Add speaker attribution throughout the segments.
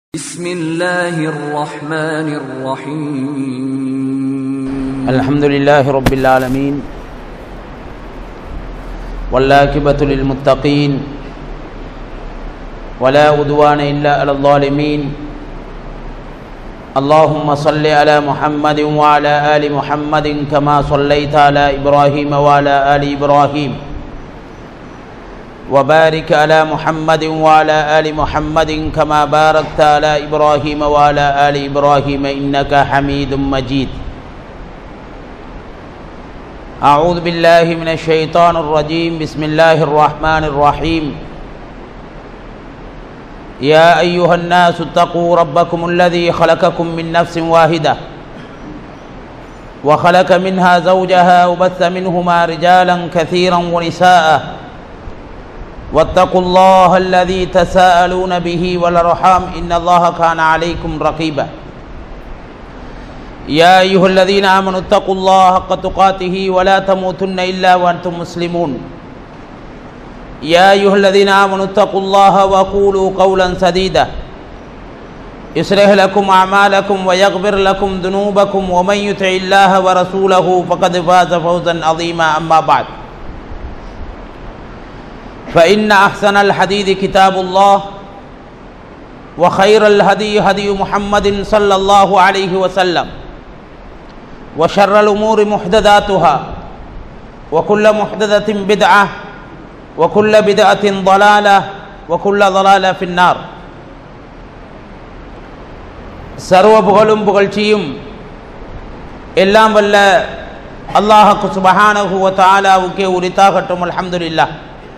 Speaker 1: بسم الله الرحمن الرحيم
Speaker 2: الحمد لله رب العالمين والعاقبة للمتقين ولا عدوان إلا على الظالمين اللهم صل على محمد وعلى آل محمد كما صليت على إبراهيم وعلى آل إبراهيم وبارك على محمد وعلى آل محمد كما باركت على إبراهيم وعلى آل إبراهيم إنك حميد مجيد أعوذ بالله من الشيطان الرجيم بسم الله الرحمن الرحيم يا أيها الناس اتقوا ربكم الذي خلقكم من نفس واحدة وخلق منها زوجها وبث منهما رجالا كثيرا ونساء واتقوا الله الذي تساءلون به والأرحام إن الله كان عليكم رقيبا يا أيها الذين آمنوا اتقوا الله حق تقاته ولا تموتن إلا وأنتم مسلمون يا أيها الذين آمنوا اتقوا الله وقولوا قولا سديدا يصلح لكم أعمالكم ويغفر لكم ذنوبكم ومن يطع الله ورسوله فقد فاز فوزا عظيما أما بعد فإن أحسن الحديث كتاب الله وخير الهدي هدي محمد صلى الله عليه وسلم وشر الأمور محدثاتها وكل محدثة بدعة وكل بدعة ضلالة وكل ضلالة في النار சர்வ புகழும் புகழ்ச்சியும் எல்லாம் வல்ல அல்லாஹுக்கு சுபஹானஹு வ தஆலாவுக்கே உரித்தாகட்டும் அல்ஹம்துலில்லாஹ்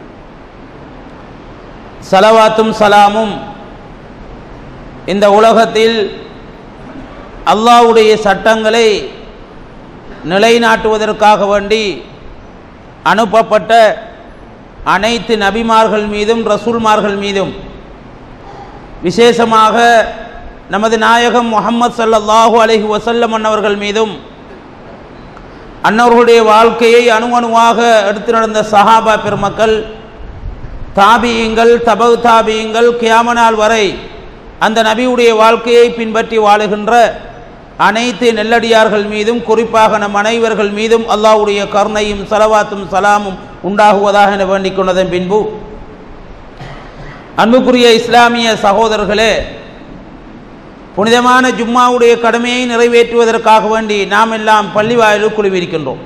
Speaker 2: சலவாத்தும் சலாமும் இந்த உலகத்தில் அல்லாவுடைய சட்டங்களை நிலைநாட்டுவதற்காக வேண்டி அனுப்பப்பட்ட அனைத்து நபிமார்கள் மீதும் ரசூல்மார்கள் மீதும் விசேஷமாக நமது நாயகம் முகமது சல்லல்லாஹூ அலஹி வசல்லம் அன்னவர்கள் மீதும் அன்னவர்களுடைய வாழ்க்கையை அணு அணுவாக எடுத்து நடந்த சஹாபா பெருமக்கள் தாபியங்கள் தபு தாபியங்கள் கியாமனால் வரை அந்த நபியுடைய வாழ்க்கையை பின்பற்றி வாழுகின்ற அனைத்து நெல்லடியார்கள் மீதும் குறிப்பாக நம் அனைவர்கள் மீதும் அல்லாவுடைய கருணையும் சலவாத்தும் சலாமும் உண்டாகுவதாக என வேண்டிக் கொண்டதன் பின்பு அன்புக்குரிய இஸ்லாமிய சகோதரர்களே புனிதமான ஜும்மாவுடைய கடமையை நிறைவேற்றுவதற்காக வேண்டி நாம் எல்லாம் பள்ளி வாயிலில் குழுவிருக்கின்றோம்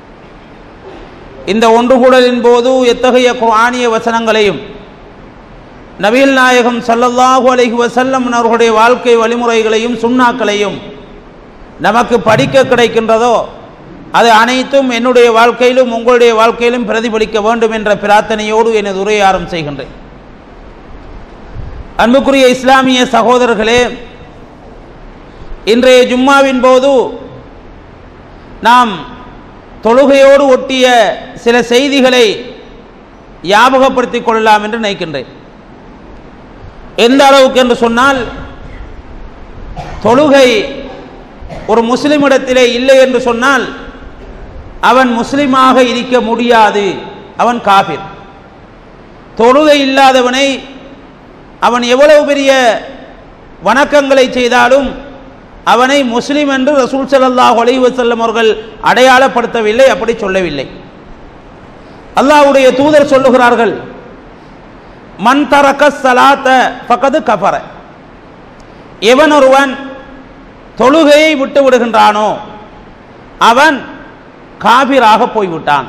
Speaker 2: இந்த ஒன்றுகூடலின் போது எத்தகைய குரானிய வசனங்களையும் நபிகள் நாயகம் சல்லல்லாஹு அலஹி வசல்லம் அவர்களுடைய வாழ்க்கை வழிமுறைகளையும் சுண்ணாக்களையும் நமக்கு படிக்க கிடைக்கின்றதோ அது அனைத்தும் என்னுடைய வாழ்க்கையிலும் உங்களுடைய வாழ்க்கையிலும் பிரதிபலிக்க வேண்டும் என்ற பிரார்த்தனையோடு எனது உரையை ஆரம்பம் செய்கின்றேன் அன்புக்குரிய இஸ்லாமிய சகோதரர்களே இன்றைய ஜும்மாவின் போது நாம் தொழுகையோடு ஒட்டிய சில செய்திகளை ஞாபகப்படுத்திக் கொள்ளலாம் என்று நினைக்கின்றேன் எந்த அளவுக்கு என்று சொன்னால் தொழுகை ஒரு முஸ்லிமிடத்திலே இல்லை என்று சொன்னால் அவன் முஸ்லிமாக இருக்க முடியாது அவன் காபிர் தொழுகை இல்லாதவனை அவன் எவ்வளவு பெரிய வணக்கங்களை செய்தாலும் அவனை முஸ்லீம் என்று ரசூல் சல்லாஹ் ஒலைவசல்லம் அவர்கள் அடையாளப்படுத்தவில்லை அப்படி சொல்லவில்லை அல்லாஹ்வுடைய தூதர் சொல்லுகிறார்கள் மண் தரக்க சலாத்த பக்கது கபர எவன் ஒருவன் தொழுகையை விட்டு விடுகின்றானோ அவன் காபிராக போய்விட்டான்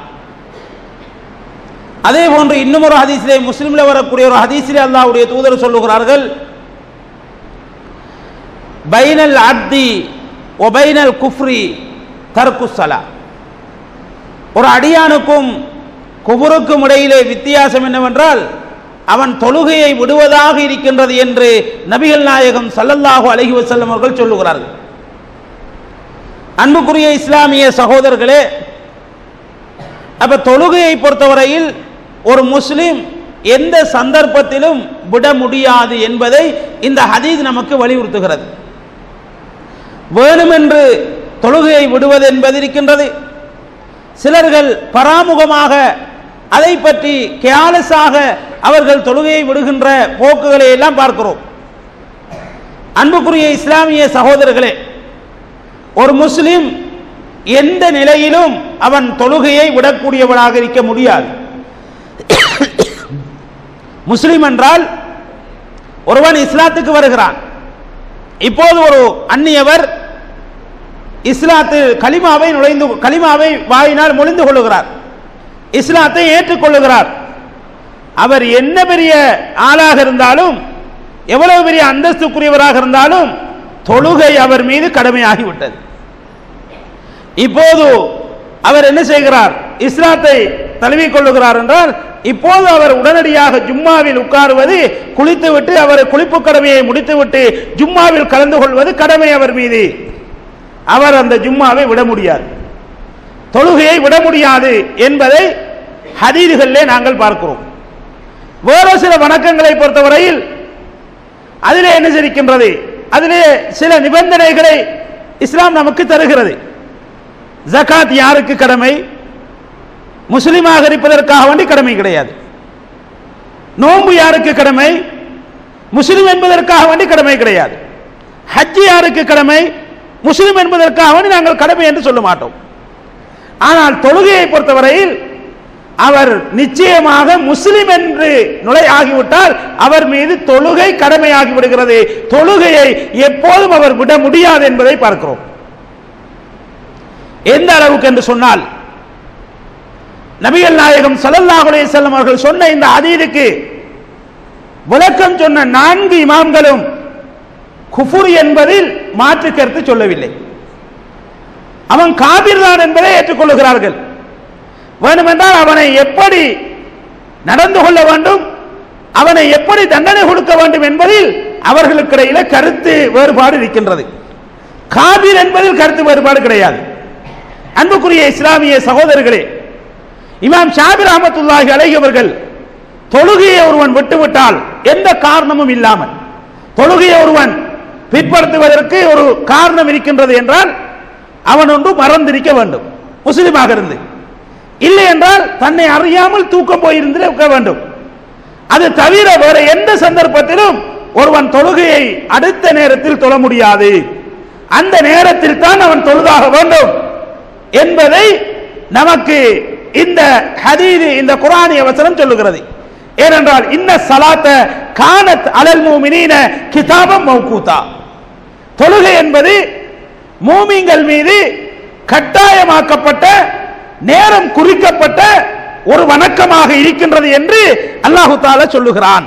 Speaker 2: அதே போன்று இன்னும் ஒரு ஹதீசிலே முஸ்லிம்ல வரக்கூடிய ஒரு ஹதீசிலே அல்லாஹ்வுடைய தூதர் சொல்லுகிறார்கள் பைனல் அப்தி ஒபைனல் குஃப்ரி தர்குசலா ஒரு அடியானுக்கும் குபுருக்கும் இடையிலே வித்தியாசம் என்னவென்றால் அவன் தொழுகையை விடுவதாக இருக்கின்றது என்று நபிகள் நாயகம் சல்லல்லாஹு அலஹி வசல்லம் அவர்கள் சொல்லுகிறார்கள் அன்புக்குரிய இஸ்லாமிய சகோதரர்களே அப்ப தொழுகையை பொறுத்தவரையில் ஒரு முஸ்லிம் எந்த சந்தர்ப்பத்திலும் விட முடியாது என்பதை இந்த ஹதீஸ் நமக்கு வலியுறுத்துகிறது வேணுமென்று தொழுகையை விடுவது என்பது இருக்கின்றது சிலர்கள் பராமுகமாக அதை பற்றி கேலஸாக அவர்கள் தொழுகையை விடுகின்ற போக்குகளை எல்லாம் பார்க்கிறோம் அன்புக்குரிய இஸ்லாமிய சகோதரர்களே ஒரு முஸ்லிம் எந்த நிலையிலும் அவன் தொழுகையை விடக்கூடியவனாக இருக்க முடியாது முஸ்லிம் என்றால் ஒருவன் இஸ்லாத்துக்கு வருகிறான் இப்போது ஒரு அந்நியவர் இஸ்லாத்து கலிமாவை நுழைந்து கலிமாவை வாயினால் மொழிந்து கொள்ளுகிறார் இஸ்லாத்தை ஏற்றுக்கொள்ளுகிறார் அவர் என்ன பெரிய ஆளாக இருந்தாலும் எவ்வளவு பெரிய அந்தஸ்துக்குரியவராக இருந்தாலும் தொழுகை அவர் மீது கடமையாகிவிட்டது இப்போது அவர் என்ன செய்கிறார் இஸ்லாத்தை தழுவிக் கொள்ளுகிறார் என்றால் இப்போது அவர் உடனடியாக ஜும்மாவில் உட்காருவது குளித்துவிட்டு அவர் குளிப்பு கடமையை முடித்துவிட்டு ஜும்மாவில் கலந்து கொள்வது கடமை அவர் மீது அவர் அந்த ஜும்மாவை விட முடியாது தொழுகையை விட முடியாது என்பதை ஹதீதுகளிலே நாங்கள் பார்க்கிறோம் வேறு சில வணக்கங்களை பொறுத்தவரையில் அதிலே என்ன இருக்கின்றது அதிலே சில நிபந்தனைகளை இஸ்லாம் நமக்கு தருகிறது ஜகாத் யாருக்கு கடமை முஸ்லிமாக இருப்பதற்காக வேண்டி கடமை கிடையாது நோன்பு யாருக்கு கடமை முஸ்லிம் என்பதற்காக வேண்டி கடமை கிடையாது ஹஜ் யாருக்கு கடமை முஸ்லிம் என்பதற்காக வேண்டி நாங்கள் கடமை என்று சொல்ல மாட்டோம் ஆனால் தொழுகையை பொறுத்தவரையில் அவர் நிச்சயமாக முஸ்லிம் என்று நுழை ஆகிவிட்டால் அவர் மீது தொழுகை கடமையாகி விடுகிறது தொழுகையை எப்போதும் அவர் விட முடியாது என்பதை பார்க்கிறோம் எந்த அளவுக்கு என்று சொன்னால் நபிகள் நாயகம் ஸல்லல்லாஹு அலைஹி வஸல்லம் அவர்கள் சொன்ன இந்த அதீதுக்கு விளக்கம் சொன்ன நான்கு இமாம்களும் குஃபுர் என்பதில் மாற்று கருத்து சொல்லவில்லை அவன் காபிர் தான் என்பதை ஏற்றுக்கொள்ளுகிறார்கள் வேண்டுமென்றால் அவனை எப்படி நடந்து கொள்ள வேண்டும் அவனை எப்படி தண்டனை கொடுக்க வேண்டும் என்பதில் அவர்களுக்கு இடையில கருத்து வேறுபாடு இருக்கின்றது காபிர் என்பதில் கருத்து வேறுபாடு கிடையாது அன்புக்குரிய இஸ்லாமிய சகோதரர்களே இமாம் ஷாபிர் அஹமத்துல்லாஹி அலைஹி அவர்கள் தொழுகையை ஒருவன் விட்டுவிட்டால் எந்த காரணமும் இல்லாமல் தொழுகையை ஒருவன் பிற்படுத்துவதற்கு ஒரு காரணம் இருக்கின்றது என்றால் அவன் ஒன்று மறந்திருக்க வேண்டும் முஸ்லிமாக இருந்து இல்லை என்றால் தன்னை அறியாமல் தூக்கம் போயிருந்திருக்க வேண்டும் அது தவிர வேற எந்த சந்தர்ப்பத்திலும் ஒருவன் தொழுகையை அடுத்த நேரத்தில் தொழ முடியாது அந்த நேரத்தில் தான் அவன் தொழுதாக வேண்டும் என்பதை நமக்கு இந்த ஹதீது இந்த குரானிய வசனம் சொல்லுகிறது ஏனென்றால் இன்ன சலாத்த கானத் அலல் மூமினீன கிதாபம் மௌகூதா தொழுகை என்பது மூமிங்கள் மீது கட்டாயமாக்கப்பட்ட நேரம் குறிக்கப்பட்ட ஒரு வணக்கமாக இருக்கின்றது என்று அல்லாஹு தாலா சொல்லுகிறான்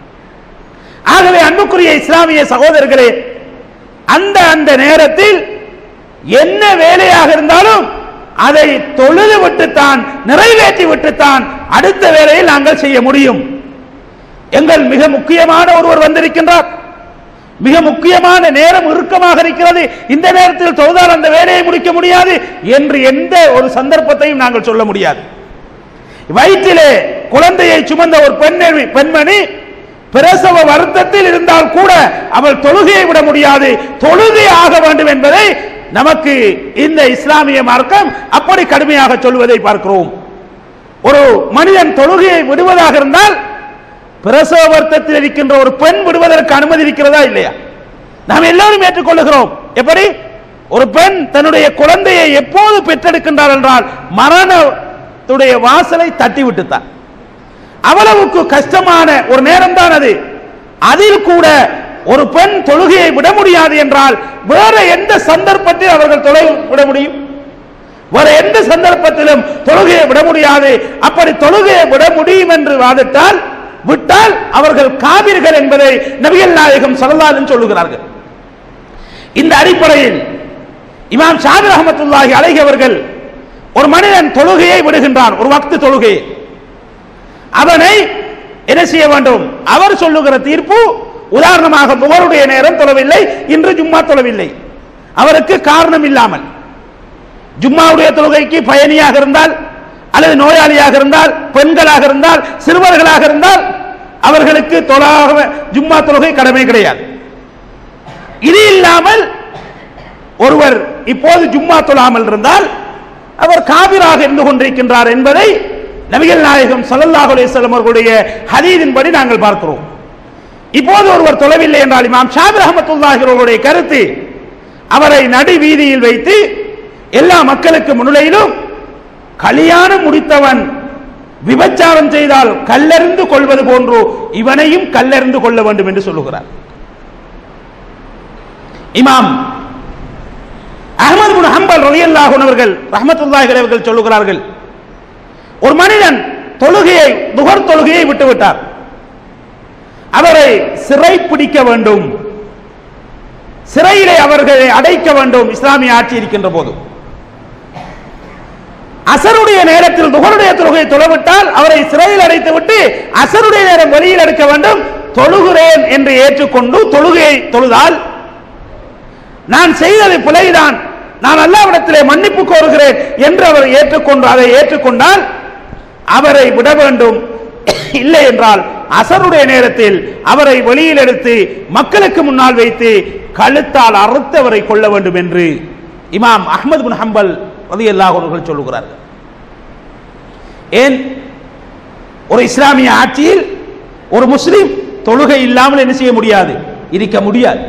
Speaker 2: ஆகவே அன்புக்குரிய இஸ்லாமிய சகோதரர்களே அந்த அந்த நேரத்தில் என்ன வேலையாக இருந்தாலும் அதை தொழுது விட்டுத்தான் நிறைவேற்றி விட்டுத்தான் அடுத்த வேலையில் நாங்கள் செய்ய முடியும் எங்கள் மிக முக்கியமான ஒருவர் வந்திருக்கின்றார் மிக முக்கியமான நேரம் இறுக்கமாக இருக்கிறது இந்த நேரத்தில் தொழுதால் அந்த வேலையை முடிக்க முடியாது என்று எந்த ஒரு சந்தர்ப்பத்தையும் நாங்கள் சொல்ல முடியாது வயிற்றிலே குழந்தையை சுமந்த ஒரு பெண்ணி பெண்மணி பிரசவ வருத்தத்தில் இருந்தால் கூட அவள் தொழுகையை விட முடியாது தொழுகை ஆக வேண்டும் என்பதை நமக்கு இந்த இஸ்லாமிய மார்க்கம் அப்படி கடுமையாக சொல்வதை பார்க்கிறோம் ஒரு மனிதன் தொழுகையை விடுவதாக இருந்தால் பிரசவ வருத்தத்தில் இருக்கின்ற ஒரு பெண் விடுவதற்கு அனுமதி இருக்கிறதா இல்லையா நாம் எல்லோரும் ஏற்றுக்கொள்ளுகிறோம் எப்படி ஒரு பெண் தன்னுடைய குழந்தையை எப்போது பெற்றெடுக்கின்றார் என்றால் மரணத்துடைய வாசலை தட்டி விட்டுத்தான் அவ்வளவுக்கு கஷ்டமான ஒரு நேரம் தான் அது அதில் கூட ஒரு பெண் தொழுகையை விட முடியாது என்றால் வேற எந்த சந்தர்ப்பத்தில் அவர்கள் தொலை விட முடியும் வேற எந்த சந்தர்ப்பத்திலும் தொழுகையை விட முடியாது அப்படி தொழுகையை விட முடியும் என்று வாதிட்டால் விட்டால் அவர்கள் காவிர்கள் என்பதை நபிகள் நாயகம் சொல்லலாலும் சொல்லுகிறார்கள் இந்த அடிப்படையில் இமாம் ஷாபிர் அஹமத்துல்லாஹி அலைஹி அவர்கள் ஒரு மனிதன் தொழுகையை விடுகின்றான் ஒரு வக்து தொழுகையை அவனை என்ன செய்ய வேண்டும் அவர் சொல்லுகிற தீர்ப்பு உதாரணமாக முகருடைய நேரம் தொழவில்லை இன்று ஜும்மா தொழவில்லை அவருக்கு காரணம் இல்லாமல் ஜும்மாவுடைய தொழுகைக்கு பயணியாக இருந்தால் அல்லது நோயாளியாக இருந்தால் பெண்களாக இருந்தால் சிறுவர்களாக இருந்தால் அவர்களுக்கு தொழாக ஜும்மா தொழுகை கடமை கிடையாது இது இல்லாமல் ஒருவர் இப்போது ஜும்மா தொழாமல் இருந்தால் அவர் காபிராக இருந்து கொண்டிருக்கின்றார் என்பதை நபிகள் நாயகம் ஸல்லல்லாஹு அலைஹி வஸல்லம் அவர்களுடைய ஹதீதின்படி நாங்கள் பார்க்கிறோம்
Speaker 3: இப்போது ஒருவர் தொலைவில்லை என்றால் இமாம் ஷாபி ரஹமத்துல்லாஹிரோடைய கருத்து அவரை நடு வீதியில் வைத்து எல்லா மக்களுக்கு முன்னிலையிலும் கல்யாணம் முடித்தவன் விபச்சாரம் செய்தால் கல்லெறிந்து கொள்வது போன்று இவனையும் கல்லெறிந்து கொள்ள வேண்டும் என்று சொல்லுகிறார் இமாம் அகமது பின் ஹம்பல் ரலியல்லாஹு அவர்கள் ரஹமத்துல்லாஹி அவர்கள் சொல்லுகிறார்கள் ஒரு மனிதன் தொழுகையை துகர் தொழுகையை விட்டுவிட்டார் அவரை சிறை பிடிக்க வேண்டும் சிறையிலே அவர்களை அடைக்க வேண்டும் இஸ்லாமிய ஆட்சி இருக்கின்ற போது அசருடைய நேரத்தில் துகருடைய தொழுகை தொழவிட்டால் அவரை சிறையில் அடைத்து விட்டு அசருடைய நேரம் வெளியில் எடுக்க வேண்டும் தொழுகிறேன் என்று ஏற்றுக்கொண்டு தொழுகையை தொழுதால் நான் செய்தது பிழைதான் நான் அல்லாவிடத்திலே மன்னிப்பு கோருகிறேன் என்று அவர் ஏற்றுக்கொண்டு அதை ஏற்றுக்கொண்டால் அவரை விட வேண்டும் இல்லை என்றால் அசருடைய நேரத்தில் அவரை வெளியில் எடுத்து மக்களுக்கு முன்னால் வைத்து கழுத்தால் அறுத்தவரை கொள்ள வேண்டும் என்று இமாம் அஹ்மது பின் ஹம்பல் ரலியல்லாஹு அவர்கள் சொல்லுகிறார்கள் ஏன் ஒரு இஸ்லாமிய ஆட்சியில் ஒரு முஸ்லிம் தொழுகை இல்லாமல் என்ன செய்ய முடியாது இருக்க முடியாது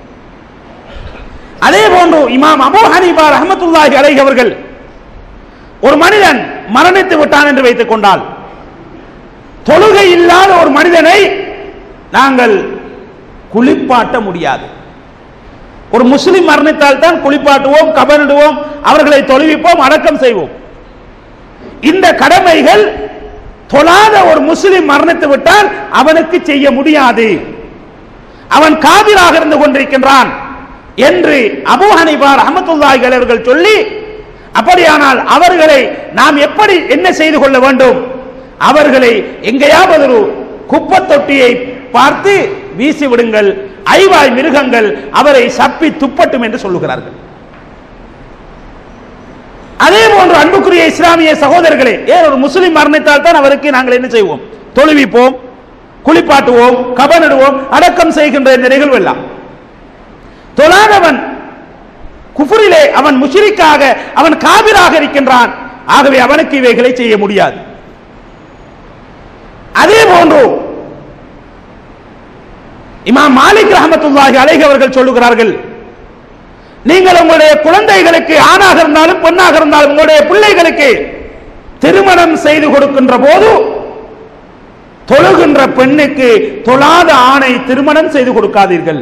Speaker 3: அதே போன்று இமாம் அபூ ஹனீஃபா ரஹமத்துல்லாஹி அலைஹி அவர்கள் ஒரு மனிதன் மரணித்து விட்டான் என்று வைத்துக் கொண்டால் தொழுகை இல்லாத ஒரு மனிதனை நாங்கள் குளிப்பாட்ட முடியாது ஒரு முஸ்லிம் மரணித்தால் தான் குளிப்பாட்டுவோம் கபனிடுவோம் அவர்களை தொழுவிப்போம் அடக்கம் செய்வோம் இந்த கடமைகள் தொழாத ஒரு முஸ்லிம் மரணித்து விட்டால் அவனுக்கு செய்ய முடியாது அவன் காவிராக இருந்து கொண்டிருக்கின்றான் என்று அபூ ஹனீஃபா ரஹமத்துல்லாஹி அலைஹி அவர்கள் சொல்லி அப்படியானால் அவர்களை நாம் எப்படி என்ன செய்து கொள்ள வேண்டும் அவர்களை எங்கேயாவது ஒரு குப்பத் தொட்டியை பார்த்து வீசி விடுங்கள் ஐவாய் மிருகங்கள் அவரை சப்பி துப்பட்டும் என்று சொல்லுகிறார்கள் அதே போன்று அன்புக்குரிய இஸ்லாமிய சகோதரர்களே ஏன் ஒரு முஸ்லிம் மரணித்தால் தான் அவருக்கு நாங்கள் என்ன செய்வோம் தொழுவிப்போம் குளிப்பாட்டுவோம் கபனிடுவோம் அடக்கம் செய்கின்ற இந்த நிகழ்வு எல்லாம் தொழாதவன் குஃபுரிலே அவன் முஷ்ரிக்காக அவன் காபிராக இருக்கின்றான் ஆகவே அவனுக்கு இவைகளை செய்ய முடியாது அதே போன்று இமாம் மாலிக் ரஹமத்துல்லாஹி அலைஹி அவர்கள் சொல்லுகிறார்கள் நீங்கள் உங்களுடைய குழந்தைகளுக்கு ஆணாக இருந்தாலும் பெண்ணாக இருந்தாலும் உங்களுடைய பிள்ளைகளுக்கு திருமணம் செய்து கொடுக்கின்ற போது தொழுகின்ற பெண்ணுக்கு தொழாத ஆணை திருமணம் செய்து கொடுக்காதீர்கள்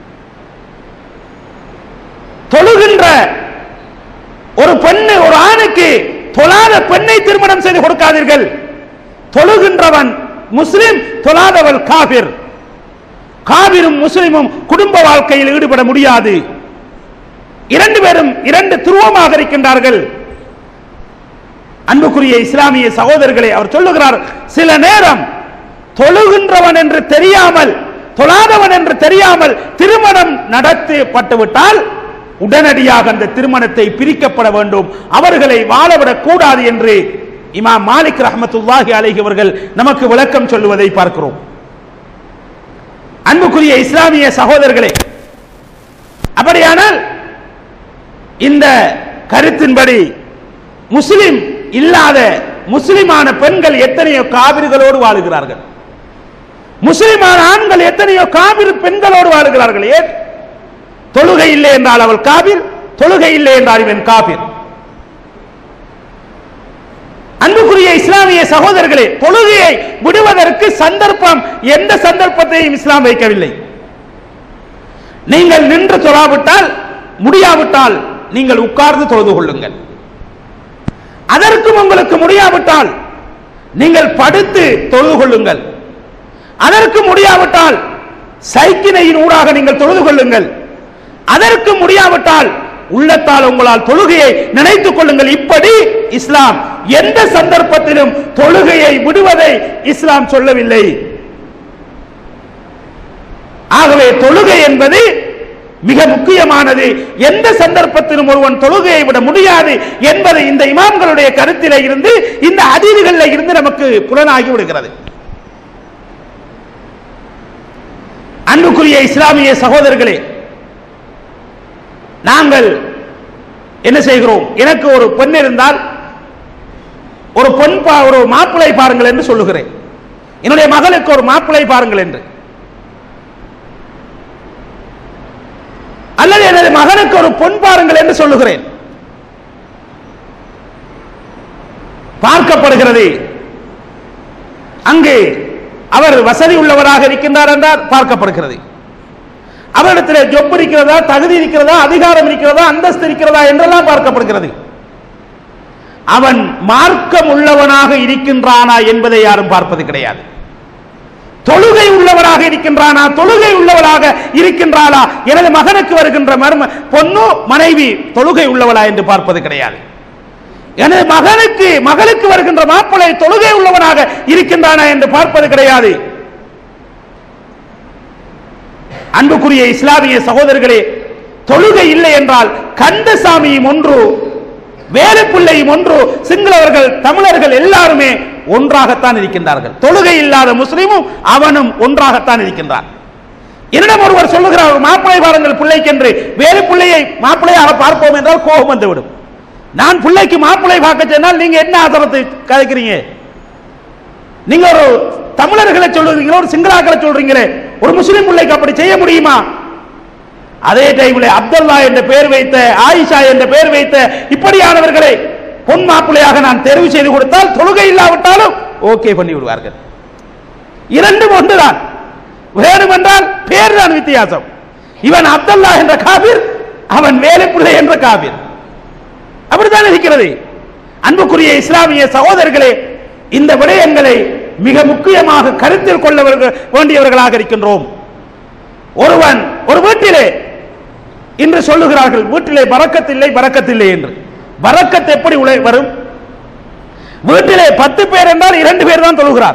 Speaker 3: தொழுகின்ற ஒரு பெண்ணு ஒரு ஆணுக்கு தொழாத பெண்ணை திருமணம் செய்து கொடுக்காதீர்கள் தொழுகின்றவன் முஸ்லிம் தொழாதவள் காபிர் காபிரும் முஸ்லிமும் குடும்ப வாழ்க்கையில் ஈடுபட முடியாது இரண்டு பேரும் இரண்டு துருவமாக இருக்கின்றார்கள் அன்புக்குரிய இஸ்லாமிய சகோதரர்களை அவர் சொல்லுகிறார் சில நேரம் தொழுகின்றவன் என்று தெரியாமல் தொழாதவன் என்று தெரியாமல் திருமணம் நடத்தப்பட்டுவிட்டால் உடனடியாக அந்த திருமணத்தை பிரிக்கப்பட வேண்டும் அவர்களை வாழவிடக் கூடாது என்று இமாம் மாலிக் ரஹமத்துல்லாஹி அலைஹி அவர்கள் நமக்கு விளக்கம் சொல்லுவதை பார்க்கிறோம் அன்புக்குரிய இஸ்லாமிய சகோதரர்களே அப்படியானால் இந்த கருத்தின்படி முஸ்லிம் இல்லாத முஸ்லிமான பெண்கள் எத்தனையோ காவிர்களோடு வாழுகிறார்கள் முஸ்லிமான ஆண்கள் எத்தனையோ காவிர் பெண்களோடு வாழுகிறார்கள் ஏன் தொழுகை இல்லை என்றால் அவள் காபிர் தொழுகை இல்லை என்றால் இவன் காபிர் அன்புக்குரிய இஸ்லாமிய சகோதரர்களே தொழுகையை விடுவதற்கு சந்தர்ப்பம் எந்த சந்தர்ப்பத்தையும் இஸ்லாம் வைக்கவில்லை நீங்கள் நின்று தொழாவிட்டால் முடியாவிட்டால் நீங்கள் உட்கார்ந்து தொழுது கொள்ளுங்கள் அதற்கும் உங்களுக்கு முடியாவிட்டால் நீங்கள் படுத்து தொழுது கொள்ளுங்கள் அதற்கு முடியாவிட்டால் சைக்கினையின் ஊடாக நீங்கள் தொழுது கொள்ளுங்கள் அதற்கு முடியாவிட்டால் உள்ளத்தால் உங்களால் தொழுகையை நினைத்துக் கொள்ளுங்கள் இப்படி இஸ்லாம் எந்த சந்தர்ப்பத்திலும் தொழுகையை விடுவதை இஸ்லாம் சொல்லவில்லை ஆகவே தொழுகை என்பது மிக முக்கியமானது எந்த சந்தர்ப்பத்திலும் ஒருவன் தொழுகையை விட முடியாது என்பது இந்த இமாம்களுடைய கருத்திலே இருந்து இந்த அதிதிகளில் இருந்து நமக்கு புலனாகி விடுகிறது அன்புக்குரிய இஸ்லாமிய சகோதரர்களே நாங்கள் என்ன செய்கிறோம் எனக்கு ஒரு பெண் இருந்தால் ஒரு பெண் பா- ஒரு மாப்பிளை பாருங்கள் என்று சொல்லுகிறேன் என்னுடைய மகளுக்கு ஒரு மாப்பிளை பாருங்கள் என்று அல்லது எனது மகனுக்கு ஒரு பொன் பாருங்கள் என்று சொல்லுகிறேன் பார்க்கப்படுகிறது அங்கு அவர் வசதி உள்ளவராக இருக்கின்றார் என்றால் பார்க்கப்படுகிறது அவரிடத்தில் ஜொப்பு இருக்கிறதா தகுதி இருக்கிறதா அதிகாரம் இருக்கிறதா அந்தஸ்து இருக்கிறதா என்றெல்லாம் பார்க்கப்படுகிறது அவன் மார்க்கம் உள்ளவனாக இருக்கின்றானா என்பதை யாரும் பார்ப்பது கிடையாது தொழுகை உள்ளவராக இருக்கின்றானா தொழுகை உள்ளவராக இருக்கின்றாளா எனது மகனுக்கு வருகின்ற மர்ம பொண்ணு மனைவி தொழுகை உள்ளவளா என்று பார்ப்பது கிடையாது எனது மகனுக்கு மகளுக்கு வருகின்ற மாப்பிள்ளை தொழுகை உள்ளவனாக இருக்கின்றானா என்று பார்ப்பது கிடையாது அன்புக்குரிய இஸ்லாமிய சகோதரர்களே தொழுகை இல்லை என்றால் கந்தசாமியும் ஒன்று வேலுப்பிள்ளையும் ஒன்று சிங்களவர்கள் தமிழர்கள் எல்லாருமே ஒன்றாகத்தான் இருக்கின்றார்கள் தொழுகை இல்லாத முஸ்லீமும் அவனும் ஒன்றாகத்தான் இருக்கின்றான் என்னிடம் ஒருவர் சொல்லுகிறார் மாப்பிள்ளை பாருங்கள் பிள்ளைக்கு என்று வேறு பிள்ளையை மாப்பிள்ளையாக பார்ப்போம் என்றால் கோபம் வந்துவிடும் நான் பிள்ளைக்கு மாப்பிள்ளை பார்க்க சொன்னால் நீங்க என்ன ஆதரத்தை கதைக்கிறீங்க நீங்க ஒரு தமிழர்களை சொல்றீங்களோ ஒரு சிங்களாக்களை சொல்றீங்களே ஒரு முஸ்லிம் பிள்ளைக்கு அப்படி செய்ய முடியுமா அதே டைம்ல அப்துல்லா என்ற பெயர் வைத்த ஆயிஷா என்ற பெயர் வைத்த இப்படியானவர்களை பொன் மாப்பிள்ளையாக நான் தெரிவு செய்து கொடுத்தால் தொழுகை இல்லாவிட்டாலும் ஓகே பண்ணி விடுவார்கள் இரண்டும் ஒன்றுதான் வேணுமென்றால் பேர் தான் வித்தியாசம் இவன் அப்துல்லா என்ற காபிர் அவன் வேலைப்பிள்ளை என்ற காபிர் அப்படித்தான் இருக்கிறது அன்புக்குரிய இஸ்லாமிய சகோதரர்களே இந்த விடயங்களை மிக முக்கியமாக கருத்தில் கொள்ள வேண்டியவர்களாக இருக்கின்றோம் ஒருவன் ஒரு வீட்டிலே இன்று சொல்லுகிறார்கள் வீட்டிலே பறக்கத்தில்லை பறக்கத்தில்லை என்று பறக்கத் எப்படி உழை வரும் வீட்டிலே பத்து பேர் என்றால் இரண்டு பேர் தான் தொழுகிறார்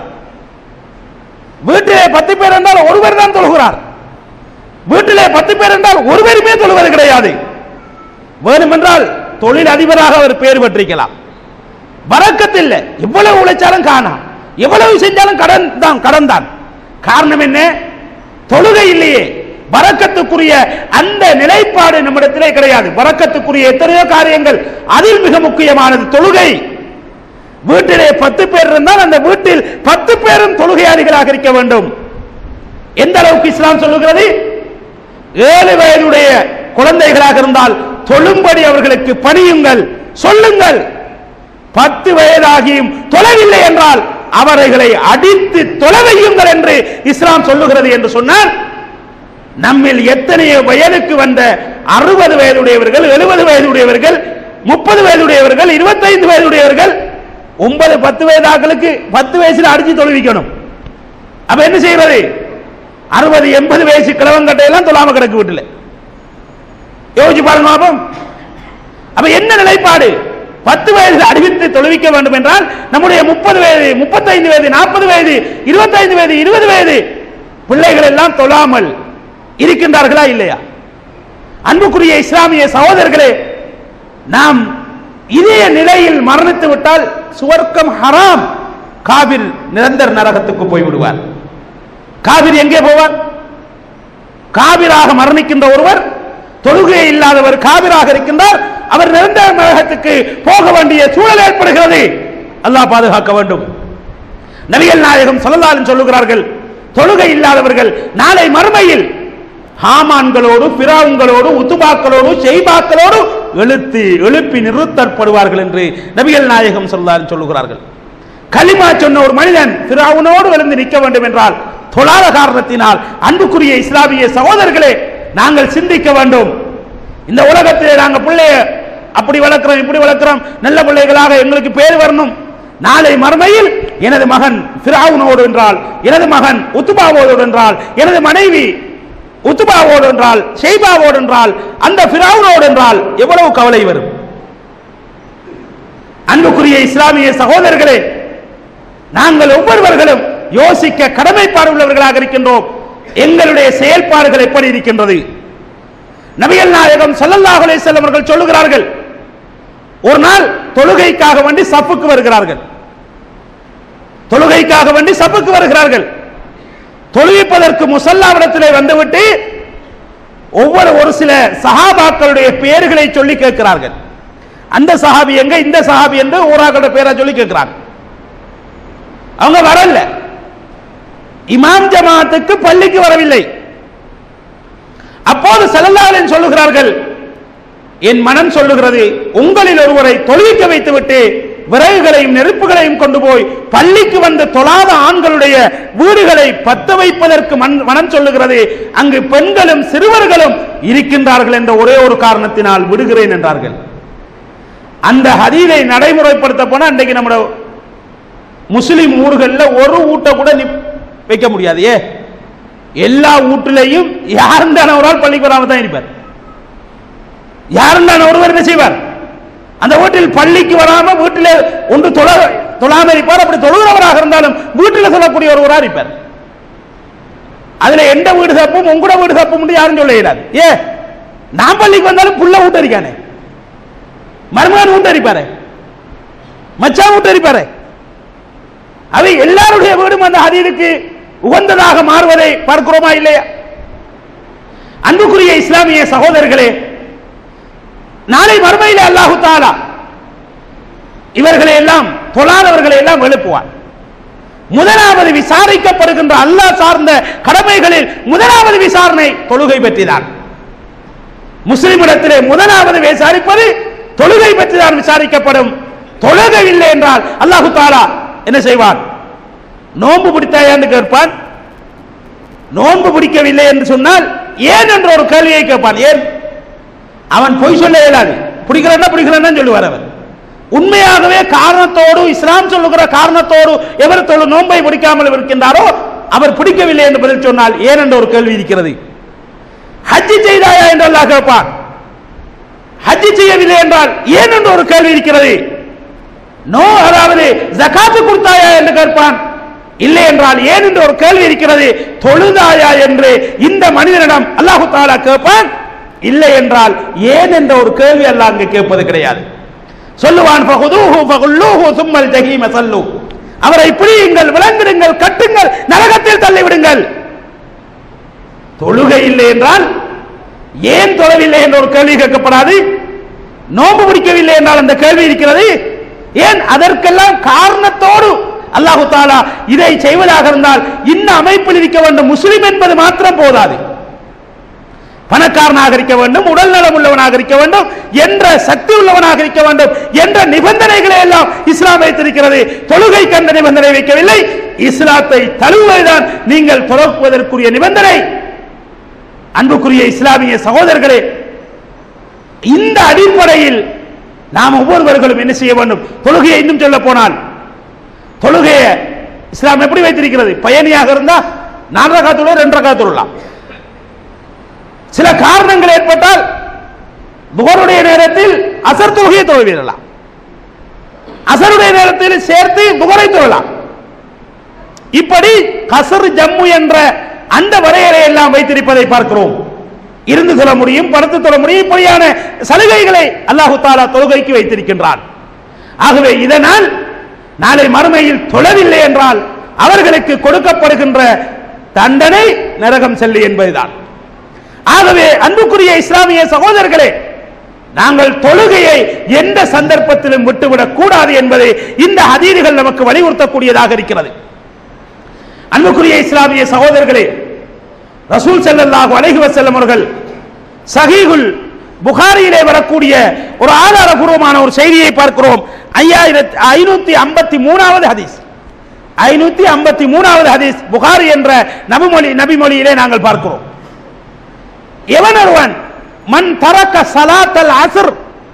Speaker 3: வீட்டிலே பத்து பேர் என்றால் ஒருவர் தான் தொழுகிறார் வீட்டிலே பத்து பேர் என்றால் ஒருவருமே தொழுவது கிடையாது வேணுமென்றால் தொழில் அதிபராக அவர் பேர் பெற்றிருக்கலாம் பறக்கத்து இல்லை எவ்வளவு உழைச்சாலும் காணாம் எவ்வளவு செஞ்சாலும் கடன் தான் கடன் தான் காரணம் என்ன தொழுகை இல்லையே பறக்கத்துக்குரிய அந்த நிலைப்பாடு நம்மிடத்திலே கிடையாது பறக்கத்துக்குரிய எத்தனையோ காரியங்கள் அதில் மிக முக்கியமானது தொழுகை வீட்டிலே பத்து பேர் இருந்தால் அந்த வீட்டில் பத்து பேரும் தொழுகையாளிகளாக இருக்க வேண்டும் எந்த அளவுக்கு இஸ்லாம் சொல்லுகிறது ஏழு வயதுடைய குழந்தைகளாக இருந்தால் தொழும்படி அவர்களுக்கு பணியுங்கள் சொல்லுங்கள் பத்து வயதாகியும் தொலைவில்லை என்றால் அவர்களை அடித்து தொலைவையுங்கள் என்று இஸ்லாம் சொல்லுகிறது என்று சொன்னால் நம்மில் எத்தனையோ வயதுக்கு வந்த அறுபது வயதுடையவர்கள் எழுபது வயதுடையவர்கள் முப்பது வயதுடையவர்கள் இருபத்தைந்து வயதுடையவர்கள் ஒன்பது பத்து வயதாக்களுக்கு பத்து வயசுல அடிச்சு தொழுவிக்கணும் அப்ப என்ன செய்வது அறுபது எண்பது வயசு கிழவங்கட்டையெல்லாம் தொழாம கிடக்கு வீட்டுல யோசிச்சு பாருங்க பாப்போம் அப்ப என்ன நிலைப்பாடு பத்து வயது அறிவித்து தொழுவிக்க வேண்டும் என்றால் நம்முடைய முப்பது வயது முப்பத்தைந்து வயது நாற்பது வயது இருபத்தைந்து வயது இருபது வயது பிள்ளைகள் எல்லாம் தொழாமல் இருக்கின்றார்களா இல்லையா அன்புக்குரிய இஸ்லாமிய சகோதரர்களே நாம் இதே நிலையில் மரணித்து விட்டால் சுவர்க்கம் ஹராம் காபிர் நிரந்தர நரகத்துக்கு போய் விடுவார் காபிர் எங்கே போவார் காபிராக மரணிக்கின்ற ஒருவர் தொழுகை இல்லாதவர் காபிராக இருக்கின்றார் அவர் நிரந்தர நரகத்துக்கு போக வேண்டிய சூழல் ஏற்படுகிறது அல்லாஹ் பாதுகாக்க வேண்டும் நபிகள் நாயகம் சொல்லலாலும் சொல்லுகிறார்கள் தொழுகை இல்லாதவர்கள் நாளை மறுமையில் ஹாமான்களோடு பிராவுங்களோடு உத்துபாக்களோடு செய்பாக்களோடு எழுத்து எழுப்பி நிறுத்தப்படுவார்கள் என்று நபிகள் நாயகம் சொல்லாலும் சொல்லுகிறார்கள் கலிமா சொன்ன ஒரு மனிதன் பிராவுனோடு எழுந்து நிற்க வேண்டும் என்றால் தொழாத காரணத்தினால் அன்புக்குரிய இஸ்லாமிய சகோதரர்களே நாங்கள் சிந்திக்க வேண்டும் இந்த உலகத்திலே நாங்கள் பிள்ளைய அப்படி வளர்க்கிறோம் இப்படி வளர்க்கிறோம் நல்ல பிள்ளைகளாக எங்களுக்கு பேர் வரணும் நாளை மறுமையில் எனது மகன் பிராவுனோடு என்றால் எனது மகன் உத்துபாவோடு என்றால் எனது மனைவி உத்துபாவோடு என்றால் ஷெய்பாவோடு என்றால் அந்த பிராவுனோடு என்றால் எவ்வளவு கவலை வரும் அன்புக்குரிய இஸ்லாமிய சகோதரர்களே நாங்கள் ஒவ்வொருவர்களும் யோசிக்க கடமைப்பாடு உள்ளவர்களாக இருக்கின்றோம் எங்களுடைய செயல்பாடுகள் எப்படி இருக்கின்றது நபிகள் நாயகம் ஸல்லல்லாஹு அலைஹி வஸல்லம் அவர்கள் சொல்லுகிறார்கள் ஒரு நாள் தொழுகைக்காக வேண்டி சப்புக்கு வருகிறார்கள் தொழுகைக்காக வேண்டி சப்புக்கு வருகிறார்கள் தொழுவிப்பதற்கு முசல்லாவிடத்திலே வந்துவிட்டு ஒவ்வொரு ஒரு சில சஹாபாக்களுடைய பெயர்களை சொல்லி கேட்கிறார்கள் அந்த சஹாபி எங்க இந்த சஹாபி என்று ஊராக்களோட பேரை சொல்லி கேட்கிறாங்க அவங்க வரல இமாம் ஜமாத்துக்கு பள்ளிக்கு வரவில்லை அப்ப அப்போது செல்லல்லாவின் சொல்லுகிறார்கள் என் மனம் சொல்லுகிறது உங்களில் ஒருவரை தொழுவிக்க வைத்துவிட்டு விறகுகளையும் நெருப்புகளையும் கொண்டு போய் பள்ளிக்கு வந்து தொழாத ஆண்களுடைய வீடுகளை பத்த வைப்பதற்கு மன்- மனம் சொல்லுகிறது அங்கு பெண்களும் சிறுவர்களும் இருக்கின்றார்கள் என்ற ஒரே ஒரு காரணத்தினால் விடுகிறேன் என்றார்கள் அந்த ஹதீதை நடைமுறைப்படுத்த போனா அன்றைக்கு நம்ம முஸ்லிம் ஊர்களில் ஒரு ஊட்ட கூட நிப்- வைக்க முடியாது ஏ எல்லா வீட்டிலையும் யாருந்தான ஒரு ஆள் பள்ளிக்கு வராம தான் இருப்பார் யாருந்தான ஒருவர் என்ன செய்வார் அந்த வீட்டில் பள்ளிக்கு வராம வீட்டில் ஒன்று தொழ தொழாம இருப்பார் அப்படி தொழுகிறவராக இருந்தாலும் வீட்டில் சொல்லக்கூடிய ஒருவராக இருப்பார் அதுல எந்த வீடு தப்பும் உங்களோட வீடு தப்பும் யாரும் சொல்ல இயலாது ஏ நான் பள்ளிக்கு வந்தாலும் புள்ள வீட்டு அடிக்கானே மருமகன் வீட்டு அடிப்பாரு மச்சான் வீட்டு அடிப்பாரு அவை எல்லாருடைய வீடும் அந்த ஹதீதுக்கு உகந்ததாக மாறுவதை பார்க்கிறோமா இல்லையா அன்புக்குரிய இஸ்லாமிய சகோதரர்களே நாளை மறுமையிலே அல்லாஹு தாலா இவர்களை எல்லாம் தொழாதவர்களை எல்லாம் எழுப்புவார் முதலாவது விசாரிக்கப்படுகின்ற அல்லாஹ் சார்ந்த கடமைகளில் முதலாவது விசாரணை தொழுகை பற்றிதான் முஸ்லிமிடத்திலே முதலாவது விசாரிப்பது தொழுகை பற்றிதான் விசாரிக்கப்படும் தொழுகை இல்லை என்றால் அல்லாஹு தாலா என்ன செய்வான் நோன்பு பிடித்தாயான்னு கேட்பான் நோன்பு பிடிக்கவில்லை என்று சொன்னால் ஏன் என்ற ஒரு கேள்வியை கேட்பான் ஏன் அவன் பொய் சொல்ல இயலாது பிடிக்கிறன்னா பிடிக்கிறேன்னு சொல்லுவார் அவர் உண்மையாகவே காரணத்தோடு இஸ்லாம் சொல்லுகிற காரணத்தோடு எவர் தொழு நோன்பை பிடிக்காமல் இருக்கின்றாரோ அவர் பிடிக்கவில்லை என்று பதில் சொன்னால் ஏன் என்ற ஒரு கேள்வி இருக்கிறது ஹஜ்ஜி செய்தாயா என்று அல்லாஹ் கேட்பான் ஹஜ்ஜி செய்யவில்லை என்றால் ஏன் என்று ஒரு கேள்வி இருக்கிறது நோ அதாவது ஜகாத்து கொடுத்தாயா என்று கேட்பான் இல்லை என்றால் ஏன் என்று ஒரு கேள்வி இருக்கிறது தொழுதாயா என்று இந்த மனிதனிடம் அல்லாஹு தாலா கேட்பான் இல்லை என்றால் ஏன் என்ற ஒரு கேள்வி அல்லாஹ் அங்கு கேட்பது கிடையாது சொல்லுவான் ஃபகுதூஹு ஃபகுல்லூஹு சும்மல் ஜஹீம சல்லு அவரை பிடியுங்கள் விளங்கிடுங்கள் கட்டுங்கள் நரகத்தில் தள்ளிவிடுங்கள் தொழுகை இல்லை என்றால் ஏன் தொழவில்லை என்ற ஒரு கேள்வி கேட்கப்படாது நோன்பு பிடிக்கவில்லை என்றால் அந்த கேள்வி இருக்கிறது ஏன் அதற்கெல்லாம் காரணத்தோடு அல்லாஹு தாலா இதை செய்வதாக இருந்தால் இந்த அமைப்பில் இருக்க வேண்டும் முஸ்லிம் என்பது மாத்திரம் போதாது பணக்காரனாக இருக்க வேண்டும் உடல் நலம் உள்ளவனாக இருக்க வேண்டும் என்ற சக்தி உள்ளவனாக இருக்க வேண்டும் என்ற நிபந்தனைகளை எல்லாம் இஸ்லாம் வைத்திருக்கிறது தொழுகை கண்ட நிபந்தனை வைக்கவில்லை இஸ்லாத்தை தழுவுவதுதான் நீங்கள் தொடர்புவதற்குரிய நிபந்தனை அன்புக்குரிய இஸ்லாமிய சகோதரர்களே இந்த அடிப்படையில் நாம் ஒவ்வொருவர்களும் என்ன செய்ய வேண்டும் தொழுகையை இன்னும் சொல்ல போனால் தொழுகையை இஸ்லாம் எப்படி வைத்திருக்கிறது பயணியாக இருந்தா நான்கு ரகாத்துள்ள ரெண்டு ரகாத்துள்ளலாம் சில காரணங்கள் ஏற்பட்டால் புகருடைய நேரத்தில் அசர் தொழுகையை தொழுவீரலாம் அசருடைய நேரத்தில் சேர்த்து புகரை தொழலாம் இப்படி கசர் ஜம்மு என்ற அந்த வரையறை எல்லாம் வைத்திருப்பதை பார்க்கிறோம் இருந்து சொல்ல முடியும் படுத்து சொல்ல முடியும் இப்படியான சலுகைகளை அல்லாஹு தாலா தொழுகைக்கு வைத்திருக்கின்றான் ஆகவே இதனால் நாளை மறுமையில் தொழவில்லை என்றால் அவர்களுக்கு கொடுக்கப்படுகின்ற தண்டனை நரகம் செல்லு என்பதுதான் ஆகவே அன்புக்குரிய இஸ்லாமிய சகோதரர்களே நாங்கள் தொழுகையை எந்த சந்தர்ப்பத்திலும் விட்டுவிடக் கூடாது என்பதை இந்த ஹதீதுகள் நமக்கு வலியுறுத்தக்கூடியதாக இருக்கிறது அன்புக்குரிய இஸ்லாமிய சகோதரர்களே ரசூல் ஸல்லல்லாஹு அலைஹி வஸல்லம் அவர்கள் சஹீஹுல் புகாரியிலே வரக்கூடிய ஒரு ஆதாரபூர்வமான ஒரு செய்தியை பார்க்கிறோம் ஐயாயிரத்தி ஐநூத்தி ஐம்பத்தி மூணாவது ஹதீஸ் ஐநூத்தி ஐம்பத்தி மூணாவது ஹதீஸ் புகாரி என்ற நபிமொழி நபிமொழியிலே நாங்கள் பார்க்கிறோம் எவன் ஒருவன் மன் தரக்க சலாத்தல் அஸ்ர்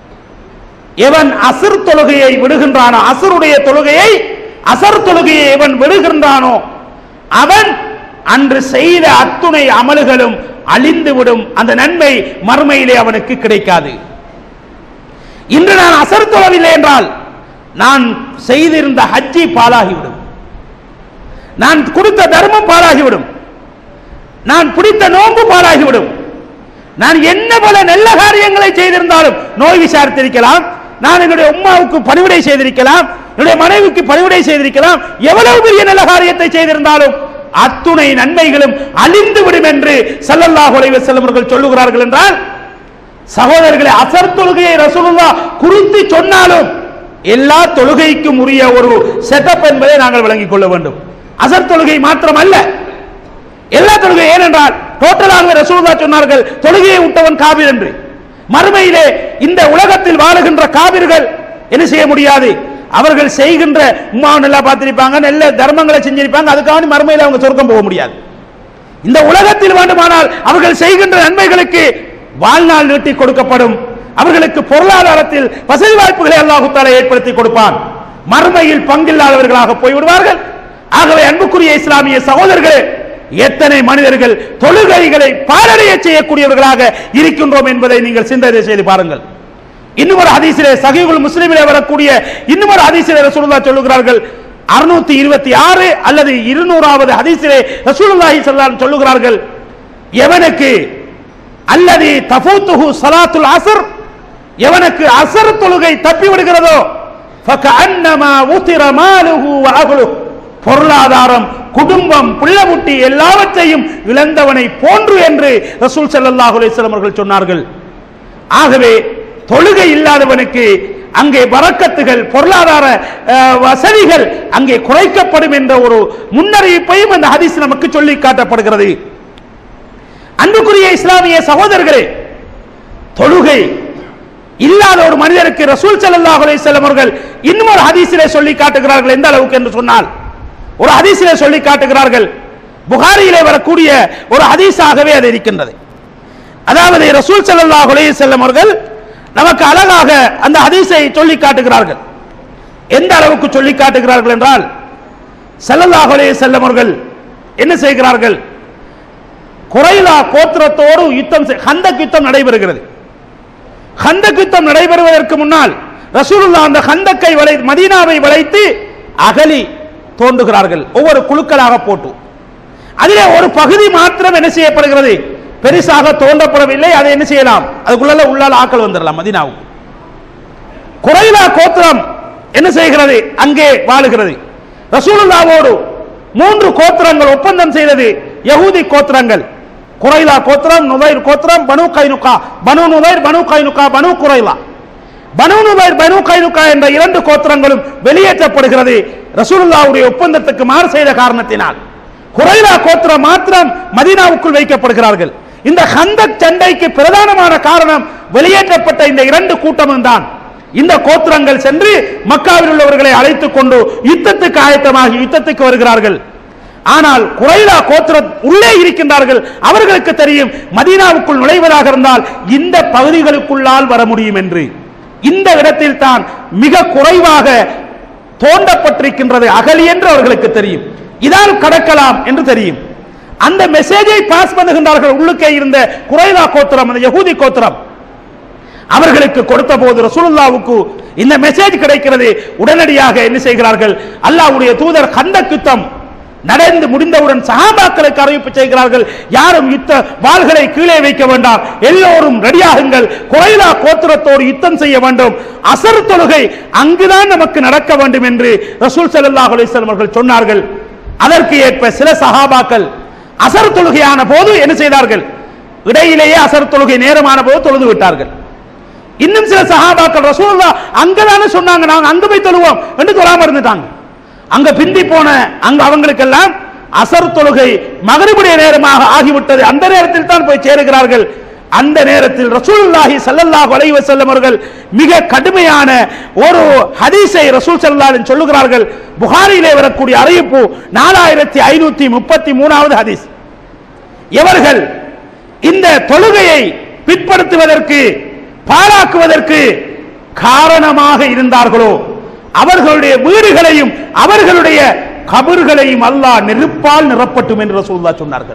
Speaker 3: எவன் அசர் தொழுகையை விடுகின்றானோ அசருடைய தொழுகையை அசர் தொழுகையை எவன் விடுகின்றானோ அவன் அன்று செய்த அத்துணை அமல்களும் அழிந்துவிடும் அந்த நன்மை மறுமையிலே அவனுக்கு கிடைக்காது இன்று நான் அசர் தொழவில்லை என்றால் நான் செய்திருந்த ஹஜ்ஜி பாலாகிவிடும் நான் கொடுத்த தர்மம் பாலாகிவிடும் நான் பிடித்த நோன்பு பாலாகிவிடும் நான் என்ன பல நல்ல காரியங்களை செய்திருந்தாலும் நோய் விசாரித்திருக்கலாம் நான் என்னுடைய உம்மாவுக்கு பணிவிடை செய்திருக்கலாம் என்னுடைய மனைவிக்கு பணிவிடை செய்திருக்கலாம் எவ்வளவு பெரிய நல்ல காரியத்தை செய்திருந்தாலும் அத்துணை நன்மைகளும் அழிந்து விடும் என்று ஸல்லல்லாஹு அலைஹி வஸல்லம் அவர்கள் சொல்லுகிறார்கள் என்றால் சகோதரர்களே அசர் தொழுகையை ரசூலுல்லா குறித்து சொன்னாலும் எல்லா தொழுகைக்கும் உரிய ஒரு செட்டப் என்பதை நாங்கள் விளங்கிக் கொள்ள வேண்டும் அசர் தொழுகை மாத்திரம் அல்ல எல்லா தொழுகை ஏனென்றால் டோட்டலாக ரசூலுல்லாஹ் சொன்னார்கள் தொழுகையை விட்டவன் காபிர் என்று மறுமையிலே இந்த உலகத்தில் வாழுகின்ற காபிர்கள் என்ன செய்ய முடியாது அவர்கள் செய்கின்ற உமாவை நல்லா பார்த்திருப்பாங்க நல்ல தர்மங்களை செஞ்சிருப்பாங்க அதுக்காக மறுமையில் அவங்க சொர்க்கம் போக முடியாது இந்த உலகத்தில் வேண்டுமானால் அவர்கள் செய்கின்ற நன்மைகளுக்கு வாழ்நாள் நீட்டி கொடுக்கப்படும் அவர்களுக்கு பொருளாதாரத்தில் வசதி வாய்ப்புகளை அல்லாஹு தாலா ஏற்படுத்தி கொடுப்பான் மறுமையில் பங்கில்லாதவர்களாக போய்விடுவார்கள் ஆகவே அன்புக்குரிய இஸ்லாமிய சகோதரர்களே எத்தனை மனிதர்கள் தொழுகைகளை பாலடைய செய்யக்கூடியவர்களாக இருக்கின்றோம் என்பதை நீங்கள் சிந்தனை செய்து பாருங்கள் இன்னும் ஒரு ஹதீஸிலே சஹீஹுல் முஸ்லிமிலே வரக்கூடிய இன்னும் ஒரு ஹதீஸிலே ரசூலுல்லாஹ் சொல்லுகிறார்கள் அறுநூத்தி இருபத்தி ஆறு அல்லது இருநூறாவது ஹதீஸிலே ரசூலுல்லாஹி ஸல்லல்லாஹு அலைஹி சொல்லுகிறார்கள் எவனுக்கு அல்லது தஃபூத்துஹு ஸலாத்துல் அஸ்ர் எவனுக்கு அஸ்ர் தொழுகை தப்பி விடுகிறதோ ஃபகஅன்னமா உத்திர மாலுஹு வ அஹ்லுஹு பொருளாதாரம் குடும்பம் பிள்ளைமுட்டி எல்லாவற்றையும் இழந்தவனை போன்று என்று ரசூல் ஸல்லல்லாஹு அலைஹி வஸல்லம் அவர்கள் சொன்னார்கள் ஆகவே தொழுகை இல்லாதவனுக்கு அங்கே வரக்கத்துகள் பொருளாதார அஹ், வசதிகள் அங்கே குறைக்கப்படும் என்ற ஒரு முன்னறிவிப்பையும் அந்த ஹதீஸ் நமக்கு சொல்லி காட்டப்படுகிறது அன்புக்குரிய இஸ்லாமிய சகோதரர்களே தொழுகை இல்லாத ஒரு மனிதருக்கு ரசூல் ஸல்லல்லாஹு அலைஹி வஸல்லம் அவர்கள் இன்னும் ஒரு ஹதீஸிலே சொல்லி காட்டுகிறார்கள் எந்த அளவுக்கு என்று சொன்னால் ஒரு ஹதீஸிலே சொல்லி காட்டுகிறார்கள் புகாரியிலே வரக்கூடிய ஒரு ஹதீஸாகவே அது இருக்கின்றது அதாவது ரசூல் ஸல்லல்லாஹு அலைஹி வஸல்லம் அவர்கள் நமக்கு அழகாக அந்த ஹதீஸை சொல்லி காட்டுகிறார்கள் எந்த அளவுக்கு சொல்லி காட்டுகிறார்கள் என்றால் ஸல்லல்லாஹு அலைஹி வஸல்லம் அவர்கள் என்ன செய்கிறார்கள் குறைலா கோத்திரத்தோடு யுத்தம் செய்- ஹந்தக் யுத்தம் நடைபெறுகிறது ஹந்தக் யுத்தம் நடைபெறுவதற்கு முன்னால் ரசூலுல்லாஹ் அந்த ஹந்தக்கை வளை மதீனாவை வளைத்து அகலி தோண்டுகிறார்கள் ஒவ்வொரு குழுக்களாக போட்டு அதிலே ஒரு பகுதி மாத்திரம் என்ன செய்யப்படுகிறது பெருசாக தோண்டப்படவில்லை அதை என்ன செய்யலாம் அதுக்குள்ள உள்ளால் ஆக்கள் வந்துடலாம் மதீனாவுக்கு குறைலா கோத்திரம் என்ன செய்கிறது அங்கே வாழுகிறது ரசூலுல்லாவோடு மூன்று கோத்திரங்கள் ஒப்பந்தம் செய்தது யகூதி கோத்திரங்கள் குறைலா கோத்திரம் நுதைர் கோத்திரம் பனு கைனுகா பனு நுதைர் பனு கைனுகா பனு குறைலா பனு நுதைர் பனு கைனுகா என்ற இரண்டு கோத்திரங்களும் வெளியேற்றப்படுகிறது ரசூலுல்லாவுடைய ஒப்பந்தத்துக்கு மாறு செய்த காரணத்தினால் குறைலா கோத்திரம் மாத்திரம் மதீனாவுக்குள் வைக்கப்படுகிறார்கள் இந்த ஹந்தக் சண்டைக்கு பிரதானமான காரணம் வெளியேற்றப்பட்ட இந்த இரண்டு கூட்டமும் தான் இந்த கோத்திரங்கள் சென்று மக்காவில் உள்ளவர்களை அழைத்துக் கொண்டு யுத்தத்துக்கு ஆயத்தமாகி யுத்தத்துக்கு வருகிறார்கள் ஆனால் குறைலா கோத்திர உள்ளே இருக்கின்றார்கள் அவர்களுக்கு தெரியும் மதீனாவுக்குள் நுழைவதாக இருந்தால் இந்த பகுதிகளுக்குள்ளால் வர முடியும் என்று இந்த இடத்தில் தான் மிக குறைவாக தோண்டப்பட்டிருக்கின்றது அகலி என்று அவர்களுக்கு தெரியும் இதால் கடக்கலாம் என்று தெரியும் அந்த மெசேஜை பாஸ் பண்ணுகின்றார்கள் உள்ளுக்கே இருந்த குறைலா கோத்திரம் அந்த யகூதி கோத்திரம் அவர்களுக்கு கொடுத்த போது ரசூலுல்லாவுக்கு இந்த மெசேஜ் கிடைக்கிறது உடனடியாக என்ன செய்கிறார்கள் அல்லாஹ்வுடைய தூதர் கந்தக் யுத்தம் நடந்து முடிந்தவுடன் சஹாபாக்களுக்கு அறிவிப்பு செய்கிறார்கள் யாரும் யுத்த வாள்களை கீழே வைக்க வேண்டாம் எல்லோரும் ரெடியாகுங்கள் குறைலா கோத்திரத்தோடு யுத்தம் செய்ய வேண்டும் அசர் தொழுகை அங்குதான் நமக்கு நடக்க வேண்டும் என்று ரசூல் ஸல்லல்லாஹு அலைஹி வஸல்லம் அவர்கள் சொன்னார்கள் அதற்கு ஏற்ப சில சஹாபாக்கள் அசர் தொழுகையான போது என்ன செய்தார்கள் இடையிலேயே அசர் தொழுகை நேரமான போது தொழுது விட்டார்கள் இன்னும் சில சஹாபாக்கள் ரசூலுல்லா அங்கதானே சொன்னாங்க நாங்க அங்க போய் தொழுவோம் என்று தொழாம இருந்துட்டாங்க அங்க பிந்தி போன அங்க அவங்களுக்கெல்லாம் அசர் தொழுகை மகரிபுடைய நேரமாக ஆகிவிட்டது அந்த நேரத்தில் தான் போய் சேருகிறார்கள் அந்த நேரத்தில் ரசூலுல்லாஹி ஸல்லல்லாஹு அலைஹி வஸல்லம் அவர்கள் மிக கடுமையான ஒரு ஹதீஸை ரசூல் ஸல்லல்லாஹு அலைஹி சொல்லுகிறார்கள் புகாரியிலே வரக்கூடிய அறிவிப்பு நாலாயிரத்தி ஐநூத்தி முப்பத்தி மூணாவது ஹதீஸ் எவர்கள் இந்த தொழுகையை பிற்படுத்துவதற்கு பாழாக்குவதற்கு காரணமாக இருந்தார்களோ அவர்களுடைய வீடுகளையும் அவர்களுடைய கபர்களையும் அல்லாஹ் நெருப்பால் நிரப்பட்டும் என்று ரசூலுல்லாஹ் சொன்னார்கள்